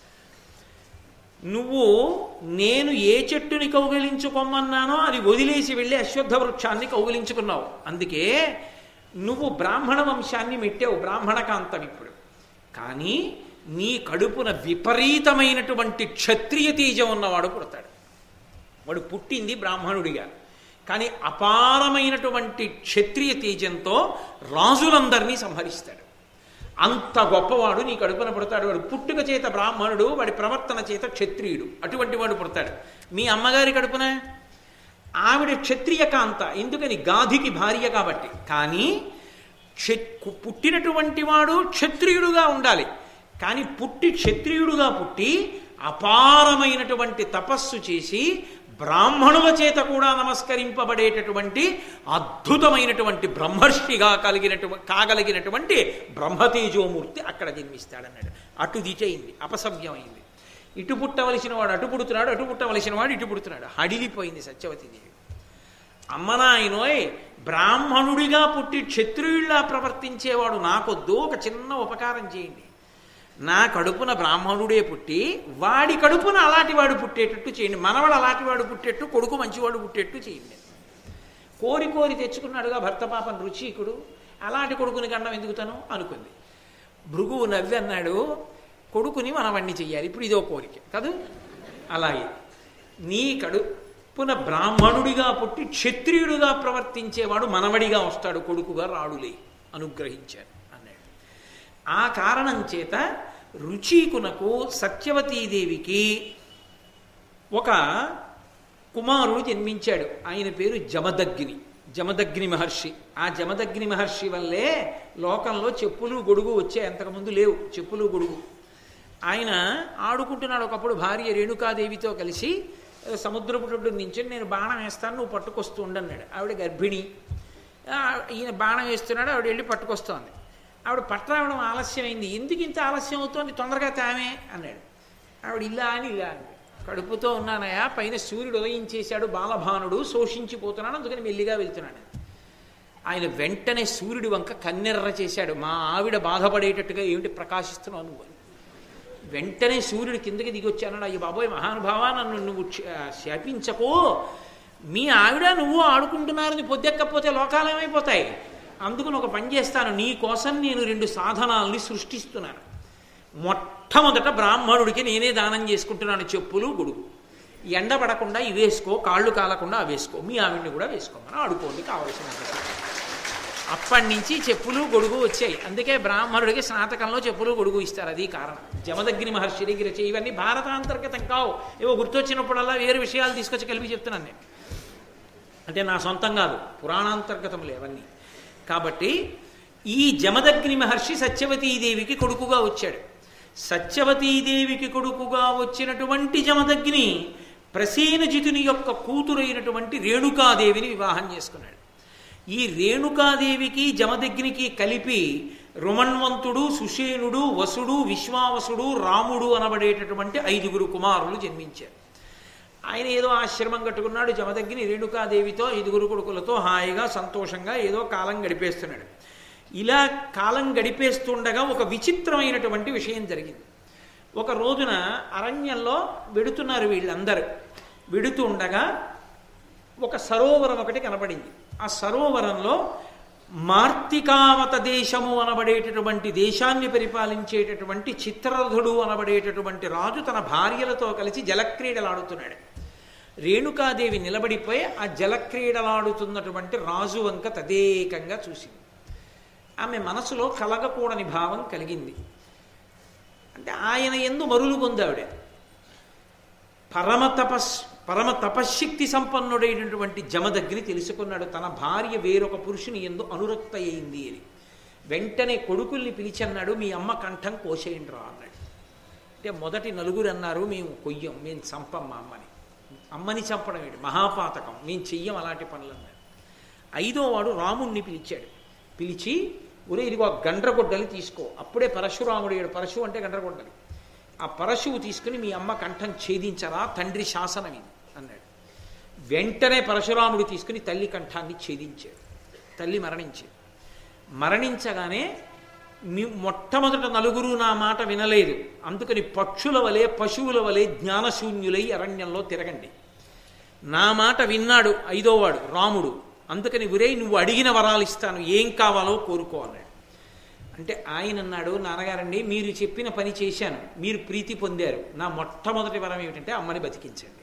నువ్వు నేను ఏ చెట్టుని కౌగిలించుకోమన్నానో అది వదిలేసి వెళ్ళి అశ్వత్థ వృక్షాన్ని కౌగిలించుకున్నావు అందుకే నువ్వు బ్రాహ్మణ వంశాన్ని మెట్టావు బ్రాహ్మణ కాంతం ఇప్పుడు కానీ నీ కడుపున విపరీతమైనటువంటి క్షత్రియ తేజం ఉన్నవాడు పుడతాడు వాడు పుట్టింది బ్రాహ్మణుడిగా కానీ అపారమైనటువంటి క్షత్రియ తేజంతో రాజులందరినీ సంహరిస్తాడు అంత గొప్పవాడు నీ కడుపున పుడతాడు వాడు పుట్టుక చేత బ్రాహ్మణుడు వాడి ప్రవర్తన చేత క్షత్రియుడు అటువంటి వాడు పుడతాడు మీ అమ్మగారి కడుపున ఆవిడ క్షత్రియ కాంత ఎందుకని గాధికి భార్య కాబట్టి కానీ క్ష- పుట్టినటువంటి వాడు క్షత్రియుడుగా ఉండాలి కానీ పుట్టి క్షత్రియుడుగా పుట్టి అపారమైనటువంటి తపస్సు చేసి బ్రాహ్మణుల చేత కూడా నమస్కరింపబడేటటువంటి అద్భుతమైనటువంటి బ్రహ్మర్షిగా కలిగినటువంటి కాగలిగినటువంటి బ్రహ్మతేజోమూర్తి అక్కడ జన్మిస్తాడన్నాడు అటు దిచయింది అపసవ్యమైంది ఇటు పుట్టవలసిన వాడు అటు పుడుతున్నాడు అటు పుట్టవలసిన వాడు ఇటు పుడుతున్నాడు హడిలిపోయింది సత్యవతీదేవి అమ్మనాయనోయ్ బ్రాహ్మణుడిగా పుట్టి క్షత్రియుల్లా ప్రవర్తించేవాడు నాకొద్దు ఒక చిన్న ఉపకారం చేయండి నా కడుపున బ్రాహ్మణుడే పుట్టి వాడి కడుపున అలాంటి వాడు పుట్టేటట్టు చేయండి మనవాడు అలాంటి వాడు పుట్టేట్టు కొడుకు మంచివాడు పుట్టేట్టు చేయండి కోరి కోరి తెచ్చుకున్నాడుగా భర్త పాపం రుచికుడు అలాంటి కొడుకుని గండం ఎందుకుతాను అనుకుంది భృగువు నవ్వి అన్నాడు కొడుకుని మనవణ్ణి చెయ్యాలి ఇప్పుడు ఇదో కోరిక కదూ అలాగే నీ కడుపున బ్రాహ్మణుడిగా పుట్టి క్షత్రియుడుగా ప్రవర్తించేవాడు మనవడిగా వస్తాడు కొడుకుగా రాడులే అనుగ్రహించాడు అన్నాడు ఆ కారణం చేత రుచీకునకు సత్యవతీదేవికి ఒక కుమారుడు జన్మించాడు ఆయన పేరు జమదగ్ని జమదగ్ని మహర్షి ఆ జమదగ్ని మహర్షి వల్లే లోకంలో చెప్పులు గొడుగు వచ్చాయి అంతకుముందు లేవు చెప్పులు గొడుగు ఆయన ఆడుకుంటున్నాడు ఒకప్పుడు భార్య రేణుకాదేవితో కలిసి "ఏ, సముద్రపు ఒడ్డు నుంచి నేను బాణం వేస్తాను నువ్వు పట్టుకొస్తూ ఉండన్నాడు ఆవిడ గర్భిణి ఆ, ఈయన బాణం వేస్తున్నాడు ఆవిడ వెళ్ళి పట్టుకొస్తోంది ఆవిడ పట్టరావడం ఆలస్యమైంది ఎందుకు ఇంత ఆలస్యం అవుతోంది తొందరగా తామే అన్నాడు ఆవిడ ఇలా అని ఇలా అంది కడుపుతో ఉన్నానయా పైన సూర్యుడు ఉదయించేశాడు బాలభానుడు శోషించిపోతున్నాడు అందుకని మెల్లిగా వెళ్తున్నాడు ఆయన వెంటనే సూర్యుడి వంక కన్నెర్ర చేశాడు మా ఆవిడ బాధపడేటట్టుగా ఏమిటి ప్రకాశిస్తున్నావు నువ్వు అని. వెంటనే సూర్యుడు కిందకి దిగి వచ్చాడు అయ్యి బాబోయ్ మహానుభావా నన్ను నువ్వు క్ష- శాపించకో మీ ఆవిడ నువ్వు ఆడుకుంటున్నారని పొద్దెక్కపోతే లోకాలు ఏమైపోతాయి అందుకని ఒక పని చేస్తాను నీ కోసం నేను రెండు సాధనాల్ని సృష్టిస్తున్నాను మొట్టమొదట బ్రాహ్మణుడికి నేనే దానం చేసుకుంటున్నాను చెప్పులు గొడుగు ఎండ పడకుండా ఇవి వేసుకో కాళ్ళు కాలకుండా అవి వేసుకో మీ ఆవిడ్ని కూడా వేసుకోమని ఆడుకోండి కావలసినంత అప్పటి నుంచి చెప్పులు గొడుగు వచ్చాయి అందుకే బ్రాహ్మణుడికి స్నాతకంలో చెప్పులు గొడుగు ఇస్తారు అది కారణం జమదగ్ని మహర్షి దగ్గర చేయి ఇవన్నీ భారతాంతర్గతం కావు ఏవో గుర్తొచ్చినప్పుడల్లా వేరు విషయాలు తీసుకొచ్చి కలిపి చెప్తున్నాను నేను అంటే నా సొంతం కాదు పురాణాంతర్గతములు అవన్నీ కాబట్టి ఈ జమదగ్ని మహర్షి సత్యవతీదేవికి కొడుకుగా వచ్చాడు సత్యవతీదేవికి కొడుకుగా వచ్చినటువంటి జమదగ్ని ప్రసేనజితుని యొక్క కూతురైనటువంటి రేణుకాదేవిని వివాహం చేసుకున్నాడు ఈ రేణుకాదేవికి జమదగ్నికి కలిపి రుమణ్వంతుడు సుషేనుడు వసుడు విశ్వావసుడు రాముడు అనబడేటటువంటి ఐదుగురు కుమారులు జన్మించారు ఆయన ఏదో ఆశ్రమం కట్టుకున్నాడు జమదగ్ని రేణుకాదేవితో ఐదుగురు కొడుకులతో హాయిగా సంతోషంగా ఏదో కాలం గడిపేస్తున్నాడు ఇలా కాలం గడిపేస్తుండగా ఒక విచిత్రమైనటువంటి విషయం జరిగింది ఒక రోజున అరణ్యంలో వెడుతున్నారు వీళ్ళందరూ వెడుతూ ఉండగా ఒక సరోవరం ఒకటి కనపడింది ఆ సరోవరంలో మార్తికావత దేశము అనబడేటటువంటి దేశాన్ని పరిపాలించేటటువంటి చిత్రరథుడు అనబడేటటువంటి రాజు తన భార్యలతో కలిసి జలక్రీడలాడుతున్నాడు రేణుకాదేవి నిలబడిపోయి ఆ జలక్రీడలాడుతున్నటువంటి రాజు వంక తదేకంగా చూసింది ఆమె మనసులో కలగకూడని భావం కలిగింది అంటే ఆయన ఎందు మరులు పొందావిడ పరమ తపస్ పరమ తపశ్శక్తి సంపన్నుడైనటువంటి జమదగ్ని తెలుసుకున్నాడు తన భార్య వేరొక పురుషుని ఎందు అనురక్త అయింది అని వెంటనే కొడుకుల్ని పిలిచన్నాడు మీ అమ్మ కంఠం కోసేయండి రా అన్నాడు అంటే మొదటి నలుగురు అన్నారు మేము కొయ్యం మేము చంపం మా అమ్మని అమ్మని చంపడం ఏంటి మహాపాతకం మేము చెయ్యం అలాంటి పనులు అన్నారు ఐదో వాడు రాముణ్ణి పిలిచాడు పిలిచి ఒరే ఇదిగో ఆ గండ్రగొడ్డలి తీసుకో అప్పుడే పరశురాముడు ఏడు పరశు అంటే గండ్రగొడ్డలి ఆ పరశువు తీసుకుని మీ అమ్మ కంఠం ఛేదించరా తండ్రి శాసనం ఇది అన్నాడు వెంటనే పరశురాముడు తీసుకుని తల్లి కంఠాన్ని ఛేదించాడు తల్లి మరణించింది మరణించగానే మీ మొట్టమొదట నలుగురు నా మాట వినలేదు అందుకని పక్షుల వలె పశువుల వలె జ్ఞానశూన్యులై అరణ్యంలో తిరగండి నా మాట విన్నాడు ఐదోవాడు రాముడు అందుకని ఉరే నువ్వు అడిగిన వరాలు ఇస్తాను ఏం కావాలో కోరుకో అన్నాడు అంటే ఆయన అన్నాడు నాన్నగారండి మీరు చెప్పిన పని చేశాను మీరు ప్రీతి పొందారు నా మొట్టమొదటి వరం ఏమిటంటే అమ్మని బతికించండి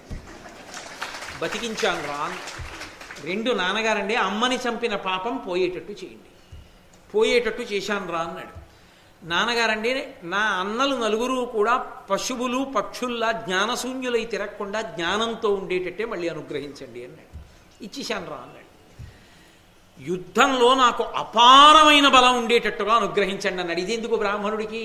బతికించాను రా అని. రెండు నాన్నగారండి అమ్మని చంపిన పాపం పోయేటట్టు చేయండి పోయేటట్టు చేశాను రా అన్నాడు నాన్నగారండి నా అన్నలు నలుగురు కూడా పశువులు పక్షుల్లా జ్ఞానశూన్యులై తిరగకుండా జ్ఞానంతో ఉండేటట్టే మళ్ళీ అనుగ్రహించండి అన్నాడు ఇచ్చేశాను రా అన్నాడు యుద్ధంలో నాకు అపారమైన బలం ఉండేటట్టుగా అనుగ్రహించండి అన్నాడు ఇదెందుకు బ్రాహ్మణుడికి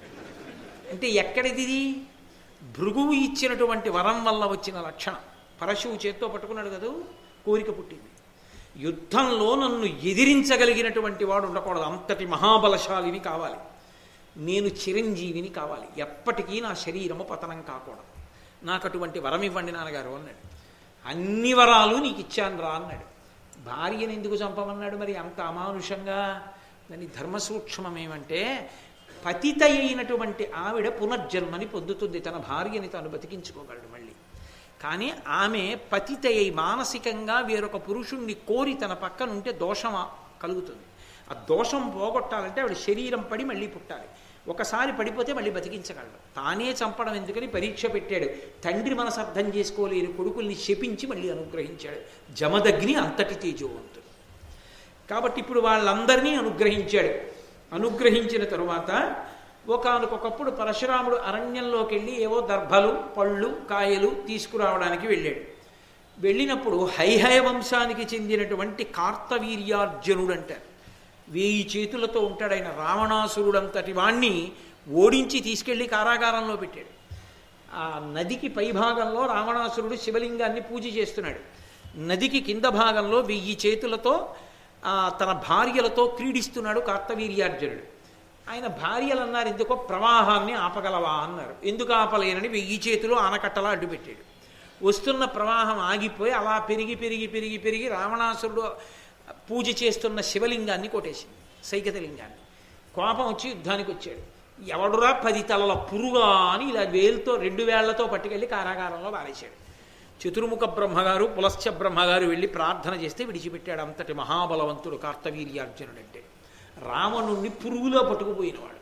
అంటే ఎక్కడిది ఇది? భృగువు ఇచ్చినటువంటి వరం వల్ల వచ్చిన లక్షణం పరశువు చేత్తో పట్టుకున్నాడు కదా కోరిక పుట్టింది యుద్ధంలో నన్ను ఎదిరించగలిగినటువంటి వాడు ఉండకూడదు అంతటి మహాబలశాలిని కావాలి నేను చిరంజీవిని కావాలి ఎప్పటికీ నా శరీరము పతనం కాకూడదు నాకు అటువంటి వరం ఇవ్వండి నాన్నగారు అన్నాడు అన్ని వరాలు నీకు ఇచ్చాను రా అన్నాడు భార్యను ఎందుకు చంపమన్నాడు మరి అంత అమానుషంగా దాని ధర్మ సూక్ష్మం ఏమంటే పతిత అయినటువంటి ఆవిడ పునర్జన్మని పొందుతుంది తన భార్యని తాను బతికించుకోగలడు మళ్ళీ కానీ ఆమె పతిత అయి మానసికంగా వేరొక పురుషుణ్ణి కోరి తన పక్కన ఉంటే దోషం కలుగుతుంది ఆ దోషం పోగొట్టాలంటే ఆవిడ శరీరం పడి మళ్ళీ పుట్టాలి ఒకసారి పడిపోతే మళ్ళీ బతికించగలడు తానే చంపడం ఎందుకని పరీక్ష పెట్టాడు తండ్రి మనసు అర్థం చేసుకోలేని కొడుకుల్ని శపించి మళ్ళీ అనుగ్రహించాడు జమదగ్ని అంతటి తేజోవంతుడు కాబట్టి ఇప్పుడు వాళ్ళందరినీ అనుగ్రహించాడు అనుగ్రహించిన తరువాత ఒకానొకప్పుడు పరశురాముడు అరణ్యంలోకి వెళ్ళి ఏవో దర్భలు పళ్ళు కాయలు తీసుకురావడానికి వెళ్ళాడు వెళ్ళినప్పుడు హైహయ వంశానికి చెందినటువంటి కార్తవీర్యార్జునుడు అంటారు వేయి చేతులతో ఉంటాడు ఆయన రావణాసురుడంతటి వాణ్ణి ఓడించి తీసుకెళ్లి కారాగారంలో పెట్టాడు ఆ నదికి పై భాగంలో రావణాసురుడు శివలింగాన్ని పూజ చేస్తున్నాడు నదికి కింద భాగంలో వెయ్యి చేతులతో ఆ, తన భార్యలతో క్రీడిస్తున్నాడు కార్తవీర్యార్జునుడు ఆయన భార్యలు అన్నారు ఎందుకో ప్రవాహాన్ని ఆపగలవా అన్నారు ఎందుకు ఆపలేనని వెయ్యి చేతులు ఆనకట్టలా అడ్డుపెట్టాడు వస్తున్న ప్రవాహం ఆగిపోయి అలా పెరిగి పెరిగి పెరిగి పెరిగి రావణాసురుడు పూజ చేస్తున్న శివలింగాన్ని కొట్టేసింది సైకత లింగాన్ని కోపం వచ్చి యుద్ధానికి వచ్చాడు ఎవడురా పది తలల పురుగా అని ఇలా వేలుతో రెండు వేళ్లతో పట్టుకెళ్ళి కారాగారంలో వారేశాడు చతుర్ముఖ బ్రహ్మగారు పులశ్చ బ్రహ్మగారు వెళ్ళి ప్రార్థన చేస్తే విడిచిపెట్టాడు అంతటి మహాబలవంతుడు కార్తవీర్యార్జునుడు అంటే రావణుణ్ణి పురుగులో పట్టుకుపోయినవాడు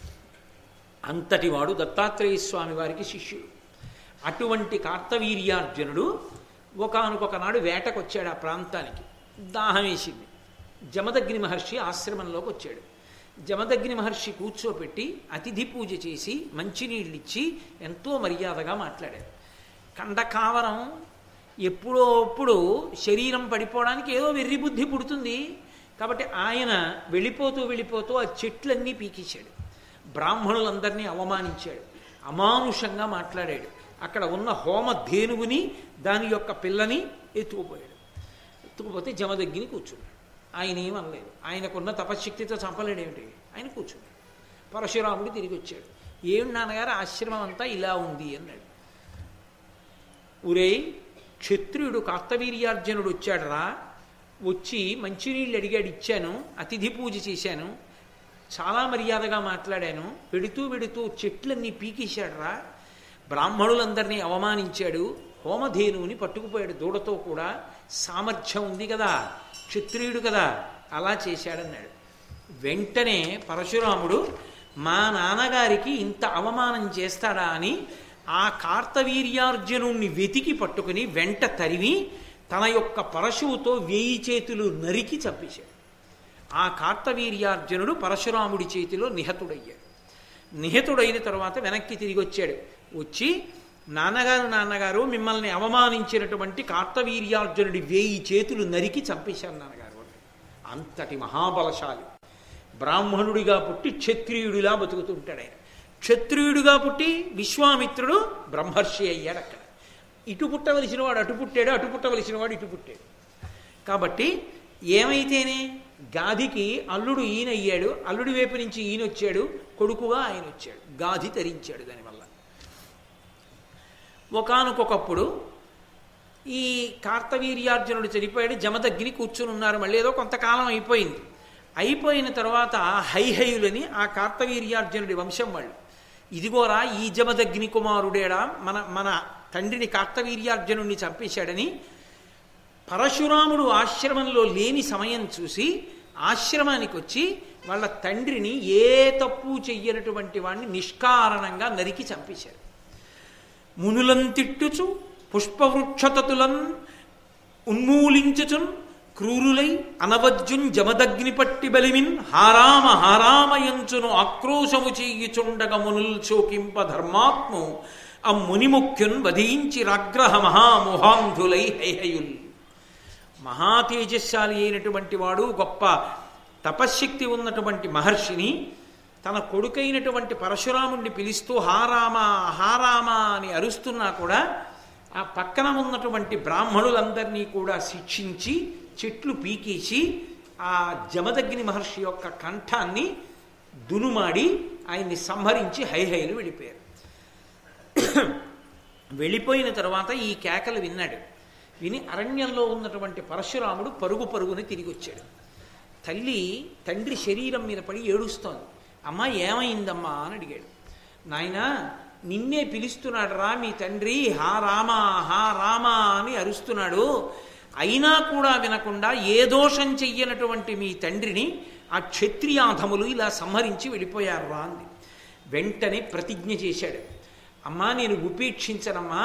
అంతటివాడు దత్తాత్రేయ స్వామి వారికి శిష్యుడు అటువంటి కార్తవీర్యార్జునుడు ఒకనకొక నాడు వేటకొచ్చాడు ఆ ప్రాంతానికి దాహం వేసింది జమదగ్ని మహర్షి ఆశ్రమంలోకి వచ్చాడు జమదగ్ని మహర్షి కూర్చోపెట్టి అతిథి పూజ చేసి మంచినీళ్ళిచ్చి ఎంతో మర్యాదగా మాట్లాడాడు కండకావరం ఎప్పుడో అప్పుడు శరీరం పడిపోవడానికి ఏదో వెర్రి బుద్ధి పుడుతుంది కాబట్టి ఆయన వెళ్ళిపోతూ వెళ్ళిపోతూ ఆ చెట్లన్నీ పీకేశాడు బ్రాహ్మణులందరినీ అవమానించాడు అమానుషంగా మాట్లాడాడు అక్కడ ఉన్న హోమ ధేనువుని దాని యొక్క పిల్లని ఎత్తుకుపోయాడు ఎత్తుకుపోతే జమదగ్గిని కూర్చున్నాడు ఆయన ఏమనలేదు ఆయనకున్న తపశక్తితో చంపలేడేమిటి ఆయన కూర్చున్నాడు పరశురాముడు తిరిగి వచ్చాడు ఏమి నాన్నగారు ఆశ్రమం అంతా ఇలా ఉంది అన్నాడు ఉరేయ్ క్షత్రియుడు కార్తవీర్యార్జునుడు వచ్చాడరా వచ్చి మంచినీళ్ళు అడిగాడు ఇచ్చాను అతిథి పూజ చేశాను చాలా మర్యాదగా మాట్లాడాను పెడుతూ పెడుతూ చెట్లన్నీ పీకేశాడరా బ్రాహ్మణులందరినీ అవమానించాడు హోమధేనువుని పట్టుకుపోయాడు దూడతో కూడా సామర్థ్యం ఉంది కదా క్షత్రియుడు కదా అలా చేశాడన్నాడు వెంటనే పరశురాముడు మా నాన్నగారికి ఇంత అవమానం చేస్తాడా అని ఆ కార్తవీర్యార్జునుణ్ణి వెతికి పట్టుకుని వెంట తరిమి తన యొక్క పరశువుతో వేయి చేతులు నరికి చంపేశాడు ఆ కార్తవీర్యార్జునుడు పరశురాముడి చేతిలో నిహతుడయ్యాడు నిహతుడైన తరువాత వెనక్కి తిరిగి వచ్చాడు వచ్చి నాన్నగారు నాన్నగారు మిమ్మల్ని అవమానించినటువంటి కార్తవీర్యార్జునుడి వేయి చేతులు నరికి చంపేశారు నాన్నగారు అన్నాడు. అంతటి మహాబలశాలి బ్రాహ్మణుడిగా పుట్టి క్షత్రియుడిలా బతుకుతుంటాడు ఆయన క్షత్రియుడిగా పుట్టి విశ్వామిత్రుడు బ్రహ్మర్షి అయ్యాడు అక్కడ ఇటు పుట్టవలసిన వాడు అటు పుట్టాడు అటు పుట్టవలసిన వాడు ఇటు పుట్టాడు కాబట్టి ఏమైతేనే గాధికి అల్లుడు ఈయన అయ్యాడు అల్లుడి వైపు నుంచి ఈయన వచ్చాడు కొడుకుగా ఆయన వచ్చాడు గాధి తరించాడు దానివల్ల ఒకానొకప్పుడు ఈ కార్తవీర్యార్జునుడు చనిపోయాడు జమదగ్ని కూర్చుని ఉన్నారు మళ్ళీ ఏదో కొంతకాలం అయిపోయింది అయిపోయిన తర్వాత హైహయులని ఆ కార్తవీర్యార్జునుడి వంశం వాళ్ళు ఇదిగోరా ఈ జమదగ్ని కుమారుడేడా మన మన తండ్రిని కార్తవీర్యార్జునుడిని చంపేశాడని పరశురాముడు ఆశ్రమంలో లేని సమయం చూసి ఆశ్రమానికి వచ్చి వాళ్ళ తండ్రిని ఏ తప్పు చెయ్యనటువంటి వాడిని నిష్కారణంగా నరికి చంపేశారు మునులం తిట్టుచు పుష్పవృక్షతతులన్ ఉన్మూలించుచున్ క్రూరులై అనవజ్జున్ జమదగ్ని పట్టి బలిమిన్ హారామ హారామయంచును ఆక్రోశము చెయ్యుచుండగ మునుల్ చోకింప ధర్మాత్ము ఆ మునిముఖ్యున్ వధించి రాగ్రహ మహామోహాంధులై హైహయుల్ మహా తేజస్శాలి అయినటువంటి వాడు గొప్ప తపశ్శక్తి ఉన్నటువంటి మహర్షిని తన కొడుకైనటువంటి పరశురాముణ్ణి పిలుస్తూ హారామ హారామ అని అరుస్తున్నా కూడా ఆ పక్కన ఉన్నటువంటి బ్రాహ్మణులందరినీ కూడా శిక్షించి చెట్లు పీకేసి ఆ జమదగ్ని మహర్షి యొక్క కంఠాన్ని దునుమాడి ఆయన్ని సంహరించి హైహైలు వెళ్ళిపోయారు వెళ్ళిపోయిన తర్వాత ఈ కేకలు విన్నాడు విని అరణ్యంలో ఉన్నటువంటి పరశురాముడు పరుగు పరుగుని తిరిగి వచ్చాడు తల్లి తండ్రి శరీరం మీద పడి ఏడుస్తోంది అమ్మ ఏమైందమ్మా అని అడిగాడు నాయనా నిన్నే పిలుస్తున్నాడు రా మీ తండ్రి హా రామా హా రామా అని అరుస్తున్నాడు అయినా కూడా వినకుండా ఏ దోషం చెయ్యనటువంటి మీ తండ్రిని ఆ క్షత్రియాధములు ఇలా సంహరించి వెళ్ళిపోయారు రా అంది వెంటనే ప్రతిజ్ఞ చేశాడు అమ్మా నేను ఉపేక్షించనమ్మా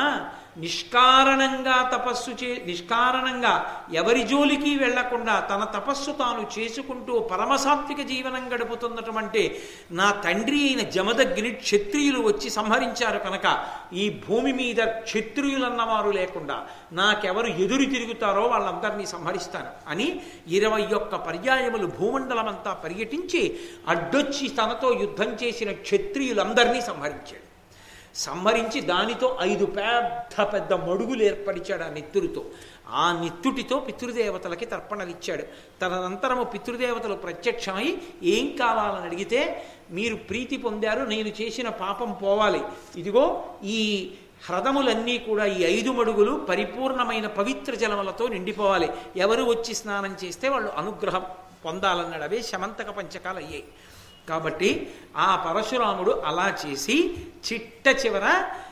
నిష్కారణంగా తపస్సు చే నిష్కారణంగా ఎవరి జోలికి వెళ్లకుండా తన తపస్సు తాను చేసుకుంటూ పరమసాత్విక జీవనం గడుపుతున్నటువంటి నా తండ్రి అయిన జమదగ్ని క్షత్రియులు వచ్చి సంహరించారు కనుక ఈ భూమి మీద క్షత్రియులన్నవారు లేకుండా నాకెవరు ఎదురు తిరుగుతారో వాళ్ళందరినీ సంహరిస్తాను అని ఇరవై ఒక్క పర్యాయములు భూమండలమంతా పర్యటించి అడ్డొచ్చి తనతో యుద్ధం చేసిన క్షత్రియులందరినీ సంహరించాడు సంహరించి దానితో ఐదు పెద్ద పెద్ద మడుగులు ఏర్పరిచాడు ఆ నెత్తురుతో ఆ నెత్తుటితో పితృదేవతలకి తర్పణలు ఇచ్చాడు తదనంతరము పితృదేవతలు ప్రత్యక్షమై ఏం కావాలని అడిగితే మీరు ప్రీతి పొందారు నేను చేసిన పాపం పోవాలి ఇదిగో ఈ హ్రదములన్నీ కూడా ఈ ఐదు మడుగులు పరిపూర్ణమైన పవిత్ర జలములతో నిండిపోవాలి ఎవరు వచ్చి స్నానం చేస్తే వాళ్ళు అనుగ్రహం పొందాలన్నాడు అవే శమంతక పంచకాలు అయ్యాయి కాబట్టి ఆ పరశురాముడు అలా చేసి చిట్ట చివర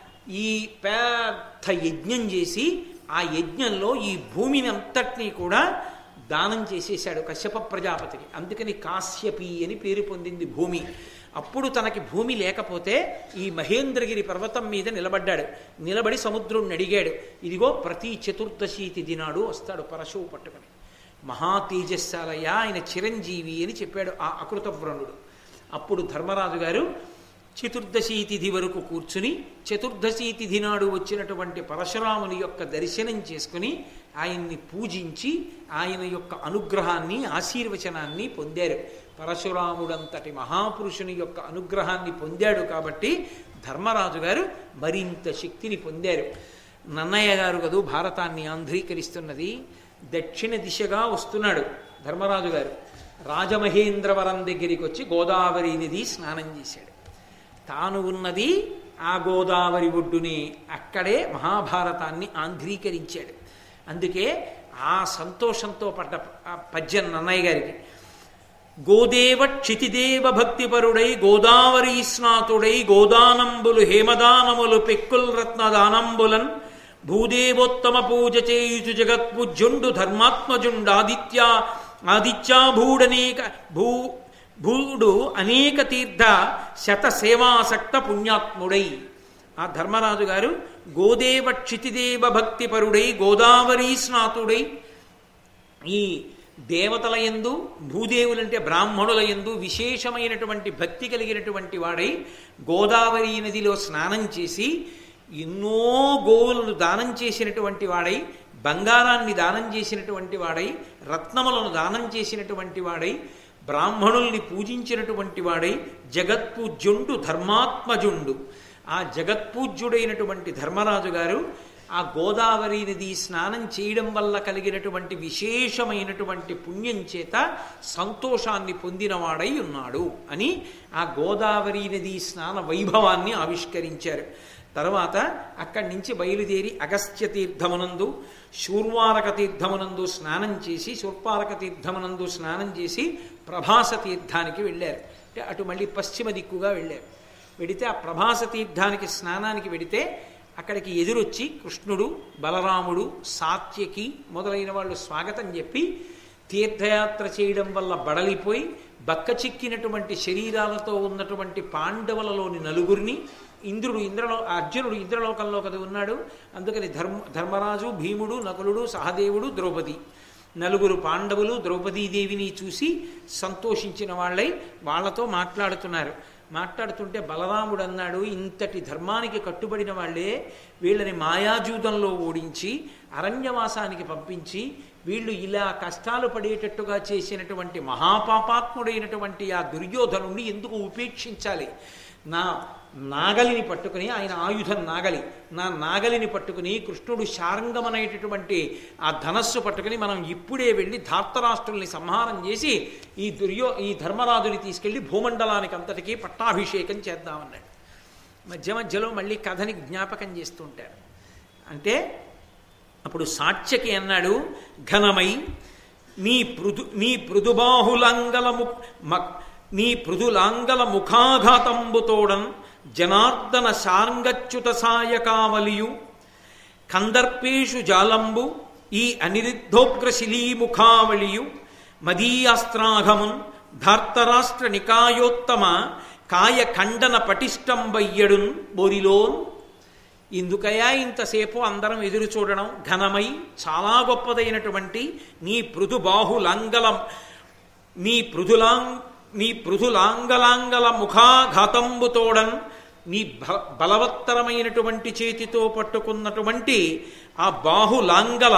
ఈ పెద్ద యజ్ఞం చేసి ఆ యజ్ఞంలో ఈ భూమిని అంతటినీ కూడా దానం చేసేశాడు కశ్యప ప్రజాపతికి అందుకని కాశ్యపి అని పేరు పొందింది భూమి అప్పుడు తనకి భూమి లేకపోతే ఈ మహేంద్రగిరి పర్వతం మీద నిలబడ్డాడు నిలబడి సముద్రుణ్ణి అడిగాడు ఇదిగో ప్రతి చతుర్దశి తిథి నాడు వస్తాడు పరశువు పట్టుకుని మహా తేజస్సాలయ్య ఆయన చిరంజీవి అని చెప్పాడు ఆ అకృతవ్రణుడు అప్పుడు ధర్మరాజు గారు చతుర్దశి తిథి వరకు కూర్చుని చతుర్దశి తిథి నాడు వచ్చినటువంటి పరశురాముని యొక్క దర్శనం చేసుకుని ఆయన్ని పూజించి ఆయన యొక్క అనుగ్రహాన్ని ఆశీర్వచనాన్ని పొందారు పరశురాముడంతటి మహాపురుషుని యొక్క అనుగ్రహాన్ని పొందాడు కాబట్టి ధర్మరాజు గారు మరింత శక్తిని పొందారు నన్నయ్య గారు కదూ భారతాన్ని ఆంధ్రీకరిస్తున్నది దక్షిణ దిశగా వస్తున్నాడు ధర్మరాజు గారు రాజమహేంద్రవరం దగ్గరికి వచ్చి గోదావరి నది స్నానం చేశాడు తాను ఉన్నది ఆ గోదావరి ఒడ్డుని అక్కడే మహాభారతాన్ని ఆంధ్రీకరించాడు అందుకే ఆ సంతోషంతో పడ్డ ఆ పద్యం నన్నయ్య గారికి గోదేవ క్షితిదేవ భక్తిపరుడై గోదావరి స్నాతుడై గోదానంబులు హేమదానములు పెక్కుల్ రత్నదానంబులన్ భూదేవోత్తమ పూజ చేయుచు జగత్పూజ్యుండు ధర్మాత్మజుండు ఆదిత్య ఆదిత్యాభూడనేక భూ భూడు అనేక తీర్థ శత సేవాసక్త పుణ్యాత్ముడై ఆ ధర్మరాజు గారు గోదేవ క్షితిదేవ భక్తిపరుడై గోదావరి స్నాతుడై ఈ దేవతల ఎందు భూదేవులంటే బ్రాహ్మణుల ఎందు విశేషమైనటువంటి భక్తి కలిగినటువంటి వాడై గోదావరి నదిలో స్నానం చేసి ఎన్నో గోవులను దానం చేసినటువంటి వాడై బంగారాన్ని దానం చేసినటువంటి వాడై రత్నములను దానం చేసినటువంటి వాడై బ్రాహ్మణుల్ని పూజించినటువంటి వాడై జగత్పూజ్యుండు ధర్మాత్మజుండు ఆ జగత్పూజ్యుడైనటువంటి ధర్మరాజు గారు ఆ గోదావరి నది స్నానం చేయడం వల్ల కలిగినటువంటి విశేషమైనటువంటి పుణ్యం చేత సంతోషాన్ని పొందినవాడై ఉన్నాడు అని ఆ గోదావరి నది స్నాన వైభవాన్ని ఆవిష్కరించారు తర్వాత అక్కడి నుంచి బయలుదేరి అగస్త్య తీర్థమునందు శూర్వారక తీర్థమునందు స్నానం చేసి శూర్పారక తీర్థమునందు స్నానం చేసి ప్రభాస తీర్థానికి వెళ్ళారు అంటే అటు మళ్ళీ పశ్చిమ దిక్కుగా వెళ్ళారు వెడితే ఆ ప్రభాస తీర్థానికి స్నానానికి వెడితే అక్కడికి ఎదురొచ్చి కృష్ణుడు బలరాముడు సాత్యకి మొదలైన వాళ్ళు స్వాగతం చెప్పి తీర్థయాత్ర చేయడం వల్ల బడలిపోయి బక్క చిక్కినటువంటి శరీరాలతో ఉన్నటువంటి పాండవులలోని నలుగురిని ఇంద్రుడు ఇంద్రలో అర్జునుడు ఇంద్రలోకంలో కదా ఉన్నాడు అందుకని ధర్మ ధర్మరాజు భీముడు నకులుడు సహదేవుడు ద్రౌపది నలుగురు పాండవులు ద్రౌపదీదేవిని చూసి సంతోషించిన వాళ్ళై వాళ్ళతో మాట్లాడుతున్నారు మాట్లాడుతుంటే బలరాముడు అన్నాడు ఇంతటి ధర్మానికి కట్టుబడిన వాళ్ళే వీళ్ళని మాయాజూదంలో ఓడించి అరణ్యవాసానికి పంపించి వీళ్ళు ఇలా కష్టాలు పడేటట్టుగా చేసినటువంటి మహాపాపాత్ముడైనటువంటి ఆ దుర్యోధనుణ్ణి ఎందుకు ఉపేక్షించాలి నా నాగలిని పట్టుకుని ఆయన ఆయుధం నాగలి నా నాగలిని పట్టుకుని కృష్ణుడు శారంగమనేటటువంటి ఆ ధనస్సు పట్టుకుని మనం ఇప్పుడే వెళ్ళి ధార్తరాష్ట్రుల్ని సంహారం చేసి ఈ దుర్యో ఈ ధర్మరాజుని తీసుకెళ్లి భూమండలానికి అంతటికీ పట్టాభిషేకం చేద్దామన్నాడు మధ్య మధ్యలో మళ్ళీ కథని జ్ఞాపకం చేస్తుంటారు అంటే అప్పుడు సాక్ష్యకి అన్నాడు ఘనమై నీ పృదు నీ పృదుబాహులంగల ము మ- నీ పృదులాంగల ముఖాఘాతంబుతోడన్ జనార్దన శార్ంగచ్యుత సాయకావలియు కందర్పేషు జాలంబు ఈ అనిరుద్ధోగ్రశిలీముఖావళియు మదీయాస్త్రాఘమున్ ధార్తరాష్ట్ర నికాయోత్తమ కాయ ఖండన పటిష్టంబయ్యడున్ బోరిలోన్ ఇందుకయా ఇంతసేపు అందరం ఎదురు చూడడం ఘనమై చాలా గొప్పదైనటువంటి నీ పృథు బాహులంగలం నీ పృథులాంగ్ నీ పృథులాంగలాంగల ముఖాఘాతంబుతోడన్ నీ బ బలవత్తరమైనటువంటి చేతితో పట్టుకున్నటువంటి ఆ బాహులాంగల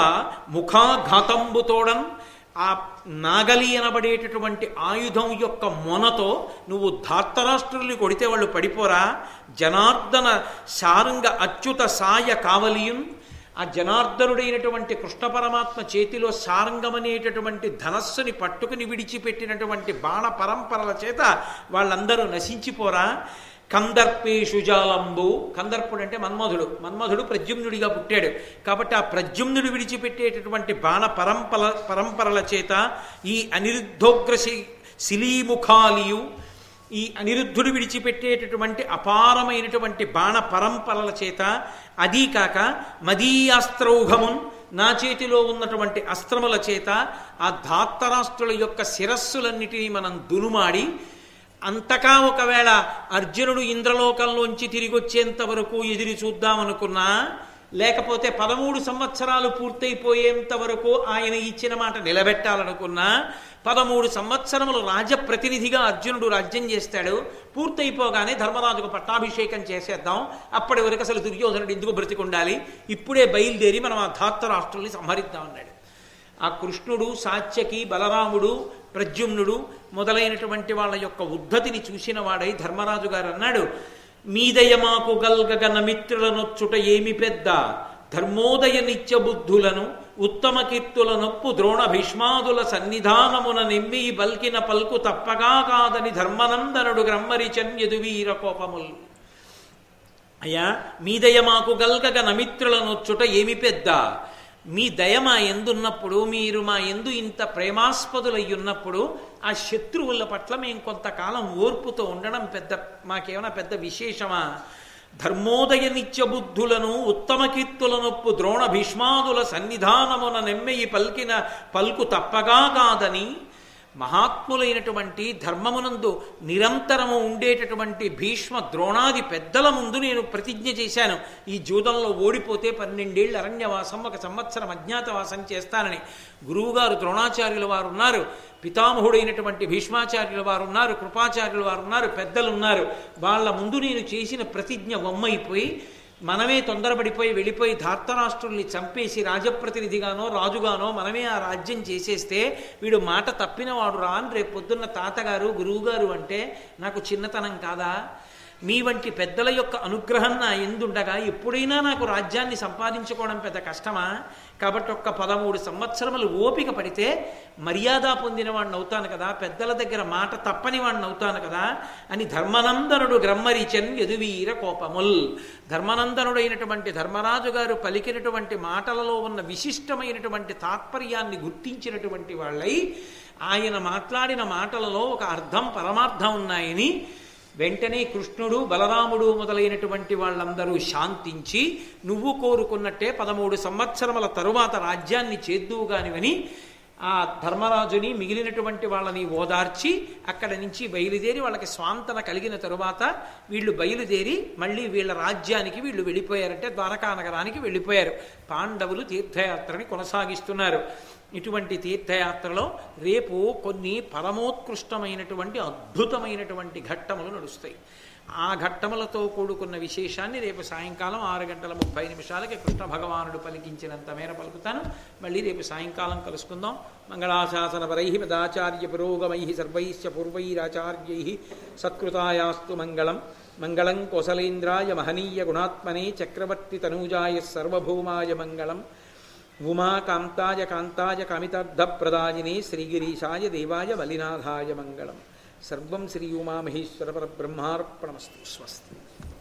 ముఖాఘాతంబుతోడన్ ఆ నాగలి అనబడేటటువంటి ఆయుధం యొక్క మొనతో నువ్వు ధార్తరాష్ట్రుల్ని కొడితే వాళ్ళు పడిపోరా జనార్దన శారంగ అచ్యుత సాయ కావలియున్ ఆ జనార్దనుడైనటువంటి కృష్ణ పరమాత్మ చేతిలో సారంగమనేటటువంటి ధనస్సుని పట్టుకుని విడిచిపెట్టినటువంటి బాణ పరంపరల చేత వాళ్ళందరూ నశించిపోరా కందర్పేషు జాలంబు కందర్పుడు అంటే మన్మధుడు మన్మధుడు ప్రద్యుమ్నుడిగా పుట్టాడు కాబట్టి ఆ ప్రద్యుమ్నుడు విడిచిపెట్టేటటువంటి బాణ పరంపర పరంపరల చేత ఈ అనిరుద్ధోగ్రశి శిలీముఖాలియు ఈ అనిరుద్ధుడు విడిచిపెట్టేటటువంటి అపారమైనటువంటి బాణ పరంపరల చేత అదీ కాక మదీయాస్త్రౌఘమున్ నా చేతిలో ఉన్నటువంటి అస్త్రముల చేత ఆ ధాత్తరాష్ట్రుల యొక్క శిరస్సులన్నిటినీ మనం దునుమాడి అంతకా ఒకవేళ అర్జునుడు ఇంద్రలోకంలోంచి తిరిగి వచ్చేంత వరకు ఎదురు చూద్దామనుకున్నా లేకపోతే పదమూడు సంవత్సరాలు పూర్తయిపోయేంత వరకు ఆయన ఇచ్చిన మాట నిలబెట్టాలనుకున్నా పదమూడు సంవత్సరములు రాజప్రతినిధిగా అర్జునుడు రాజ్యం చేస్తాడు పూర్తయిపోగానే ధర్మరాజుకు పట్టాభిషేకం చేసేద్దాం అప్పటి వరకు అసలు దుర్యోధనుడు ఎందుకు బ్రతికుండాలి ఇప్పుడే బయలుదేరి మనం ఆ ధాత్తరాష్ట్రుల్ని సంహరిద్దాం అన్నాడు ఆ కృష్ణుడు సాత్యకి బలరాముడు ప్రద్యుమ్నుడు మొదలైనటువంటి వాళ్ళ యొక్క ఉద్ధతిని చూసిన వాడై ధర్మరాజు గారు అన్నాడు మీదయ మాకు గల్గగన మిత్రులనొచ్చుట ఏమి పెద్ద ధర్మోదయ నిత్య బుద్ధులను ఉత్తమ కీర్తుల నొప్పు ద్రోణ భీష్మాదుల సన్నిధానమున నిమ్మి బల్కిన పల్కు తప్పగా కాదని ధర్మనందనుడు గ్రమ్మరి చన్యదు వీర కోపములు అయ్యా మీ దయ మాకు గల్గగ నమిత్రులనొచ్చుట ఏమి పెద్ద మీ దయ మా ఎందున్నప్పుడు మీరు మా ఎందు ఇంత ప్రేమాస్పదులై ఉన్నప్పుడు ఆ శత్రువుల పట్ల మేము కొంతకాలం ఓర్పుతో ఉండడం పెద్ద మాకేమైనా పెద్ద విశేషమా ధర్మోదయ నిత్యబుద్ధులను ఉత్తమ కీర్తులనొప్పు ద్రోణ భీష్మాదుల సన్నిధానమున నెమ్మెయి పల్కిన పల్కు తప్పగా కాదని మహాత్ములైనటువంటి ధర్మమునందు నిరంతరము ఉండేటటువంటి భీష్మ ద్రోణాది పెద్దల ముందు నేను ప్రతిజ్ఞ చేశాను ఈ జూదంలో ఓడిపోతే పన్నెండేళ్ళు అరణ్యవాసం ఒక సంవత్సరం అజ్ఞాతవాసం చేస్తానని గురువుగారు ద్రోణాచార్యుల వారు ఉన్నారు పితామహుడైనటువంటి భీష్మాచార్యుల వారు ఉన్నారు కృపాచార్యుల వారు ఉన్నారు పెద్దలు ఉన్నారు వాళ్ళ ముందు నేను చేసిన ప్రతిజ్ఞ వమ్మైపోయి మనమే తొందరపడిపోయి వెళ్ళిపోయి ధార్తరాష్ట్రుల్ని చంపేసి రాజప్రతినిధిగానో రాజుగానో మనమే ఆ రాజ్యం చేసేస్తే వీడు మాట తప్పిన వాడు రా అని రేపు పొద్దున్న తాతగారు గురువుగారు అంటే నాకు చిన్నతనం కాదా మీ వంటి పెద్దల యొక్క అనుగ్రహం నా ఎందుండగా ఎప్పుడైనా నాకు రాజ్యాన్ని సంపాదించుకోవడం పెద్ద కష్టమా కాబట్టి ఒక్క పదమూడు సంవత్సరములు ఓపిక పడితే మర్యాద పొందిన వాడిని అవుతాను కదా పెద్దల దగ్గర మాట తప్పని వాడిని అవుతాను కదా అని ధర్మనందనుడు గ్రమ్మరిచన్ యదువీర కోపముల్ ధర్మనందనుడైనటువంటి ధర్మరాజు గారు పలికినటువంటి మాటలలో ఉన్న విశిష్టమైనటువంటి తాత్పర్యాన్ని గుర్తించినటువంటి వాళ్ళై ఆయన మాట్లాడిన మాటలలో ఒక అర్థం పరమార్థం ఉన్నాయని వెంటనే కృష్ణుడు బలరాముడు మొదలైనటువంటి వాళ్ళందరూ శాంతించి నువ్వు కోరుకున్నట్టే పదమూడు సంవత్సరముల తరువాత రాజ్యాన్ని చేద్దువు కానివని ఆ ధర్మరాజుని మిగిలినటువంటి వాళ్ళని ఓదార్చి అక్కడి నుంచి బయలుదేరి వాళ్ళకి స్వాంతన కలిగిన తరువాత వీళ్ళు బయలుదేరి మళ్ళీ వీళ్ళ రాజ్యానికి వీళ్ళు వెళ్ళిపోయారంటే ద్వారకా నగరానికి వెళ్ళిపోయారు పాండవులు తీర్థయాత్రని కొనసాగిస్తున్నారు ఇటువంటి తీర్థయాత్రలో రేపు కొన్ని పరమోత్కృష్టమైనటువంటి అద్భుతమైనటువంటి ఘట్టములు నడుస్తాయి ఆ ఘట్టములతో కూడుకున్న విశేషాన్ని రేపు సాయంకాలం ఆరు గంటల ముప్పై నిమిషాలకి కృష్ణ భగవానుడు పలికించినంత మేర పలుకుతాను మళ్ళీ రేపు సాయంకాలం కలుసుకుందాం మంగళాశాసన పరై పదాచార్య పురోగమై సర్వైశ్చ పూర్వైరాచార్యై సత్కృతాయాస్తు మంగళం మంగళం కోసలేంద్రాయ మహనీయ గుణాత్మనే చక్రవర్తి తనూజాయ సర్వభౌమాయ మంగళం ఉమాకాంతాయ కాంతాయ కామితార్థప్రదాయినే శ్రీగిరీశాయ దేవాయ బలినాథాయ మంగళం సర్వం శ్రీ ఉమామహేశ్వర పరబ్రహ్మార్పణమస్తు స్వస్తి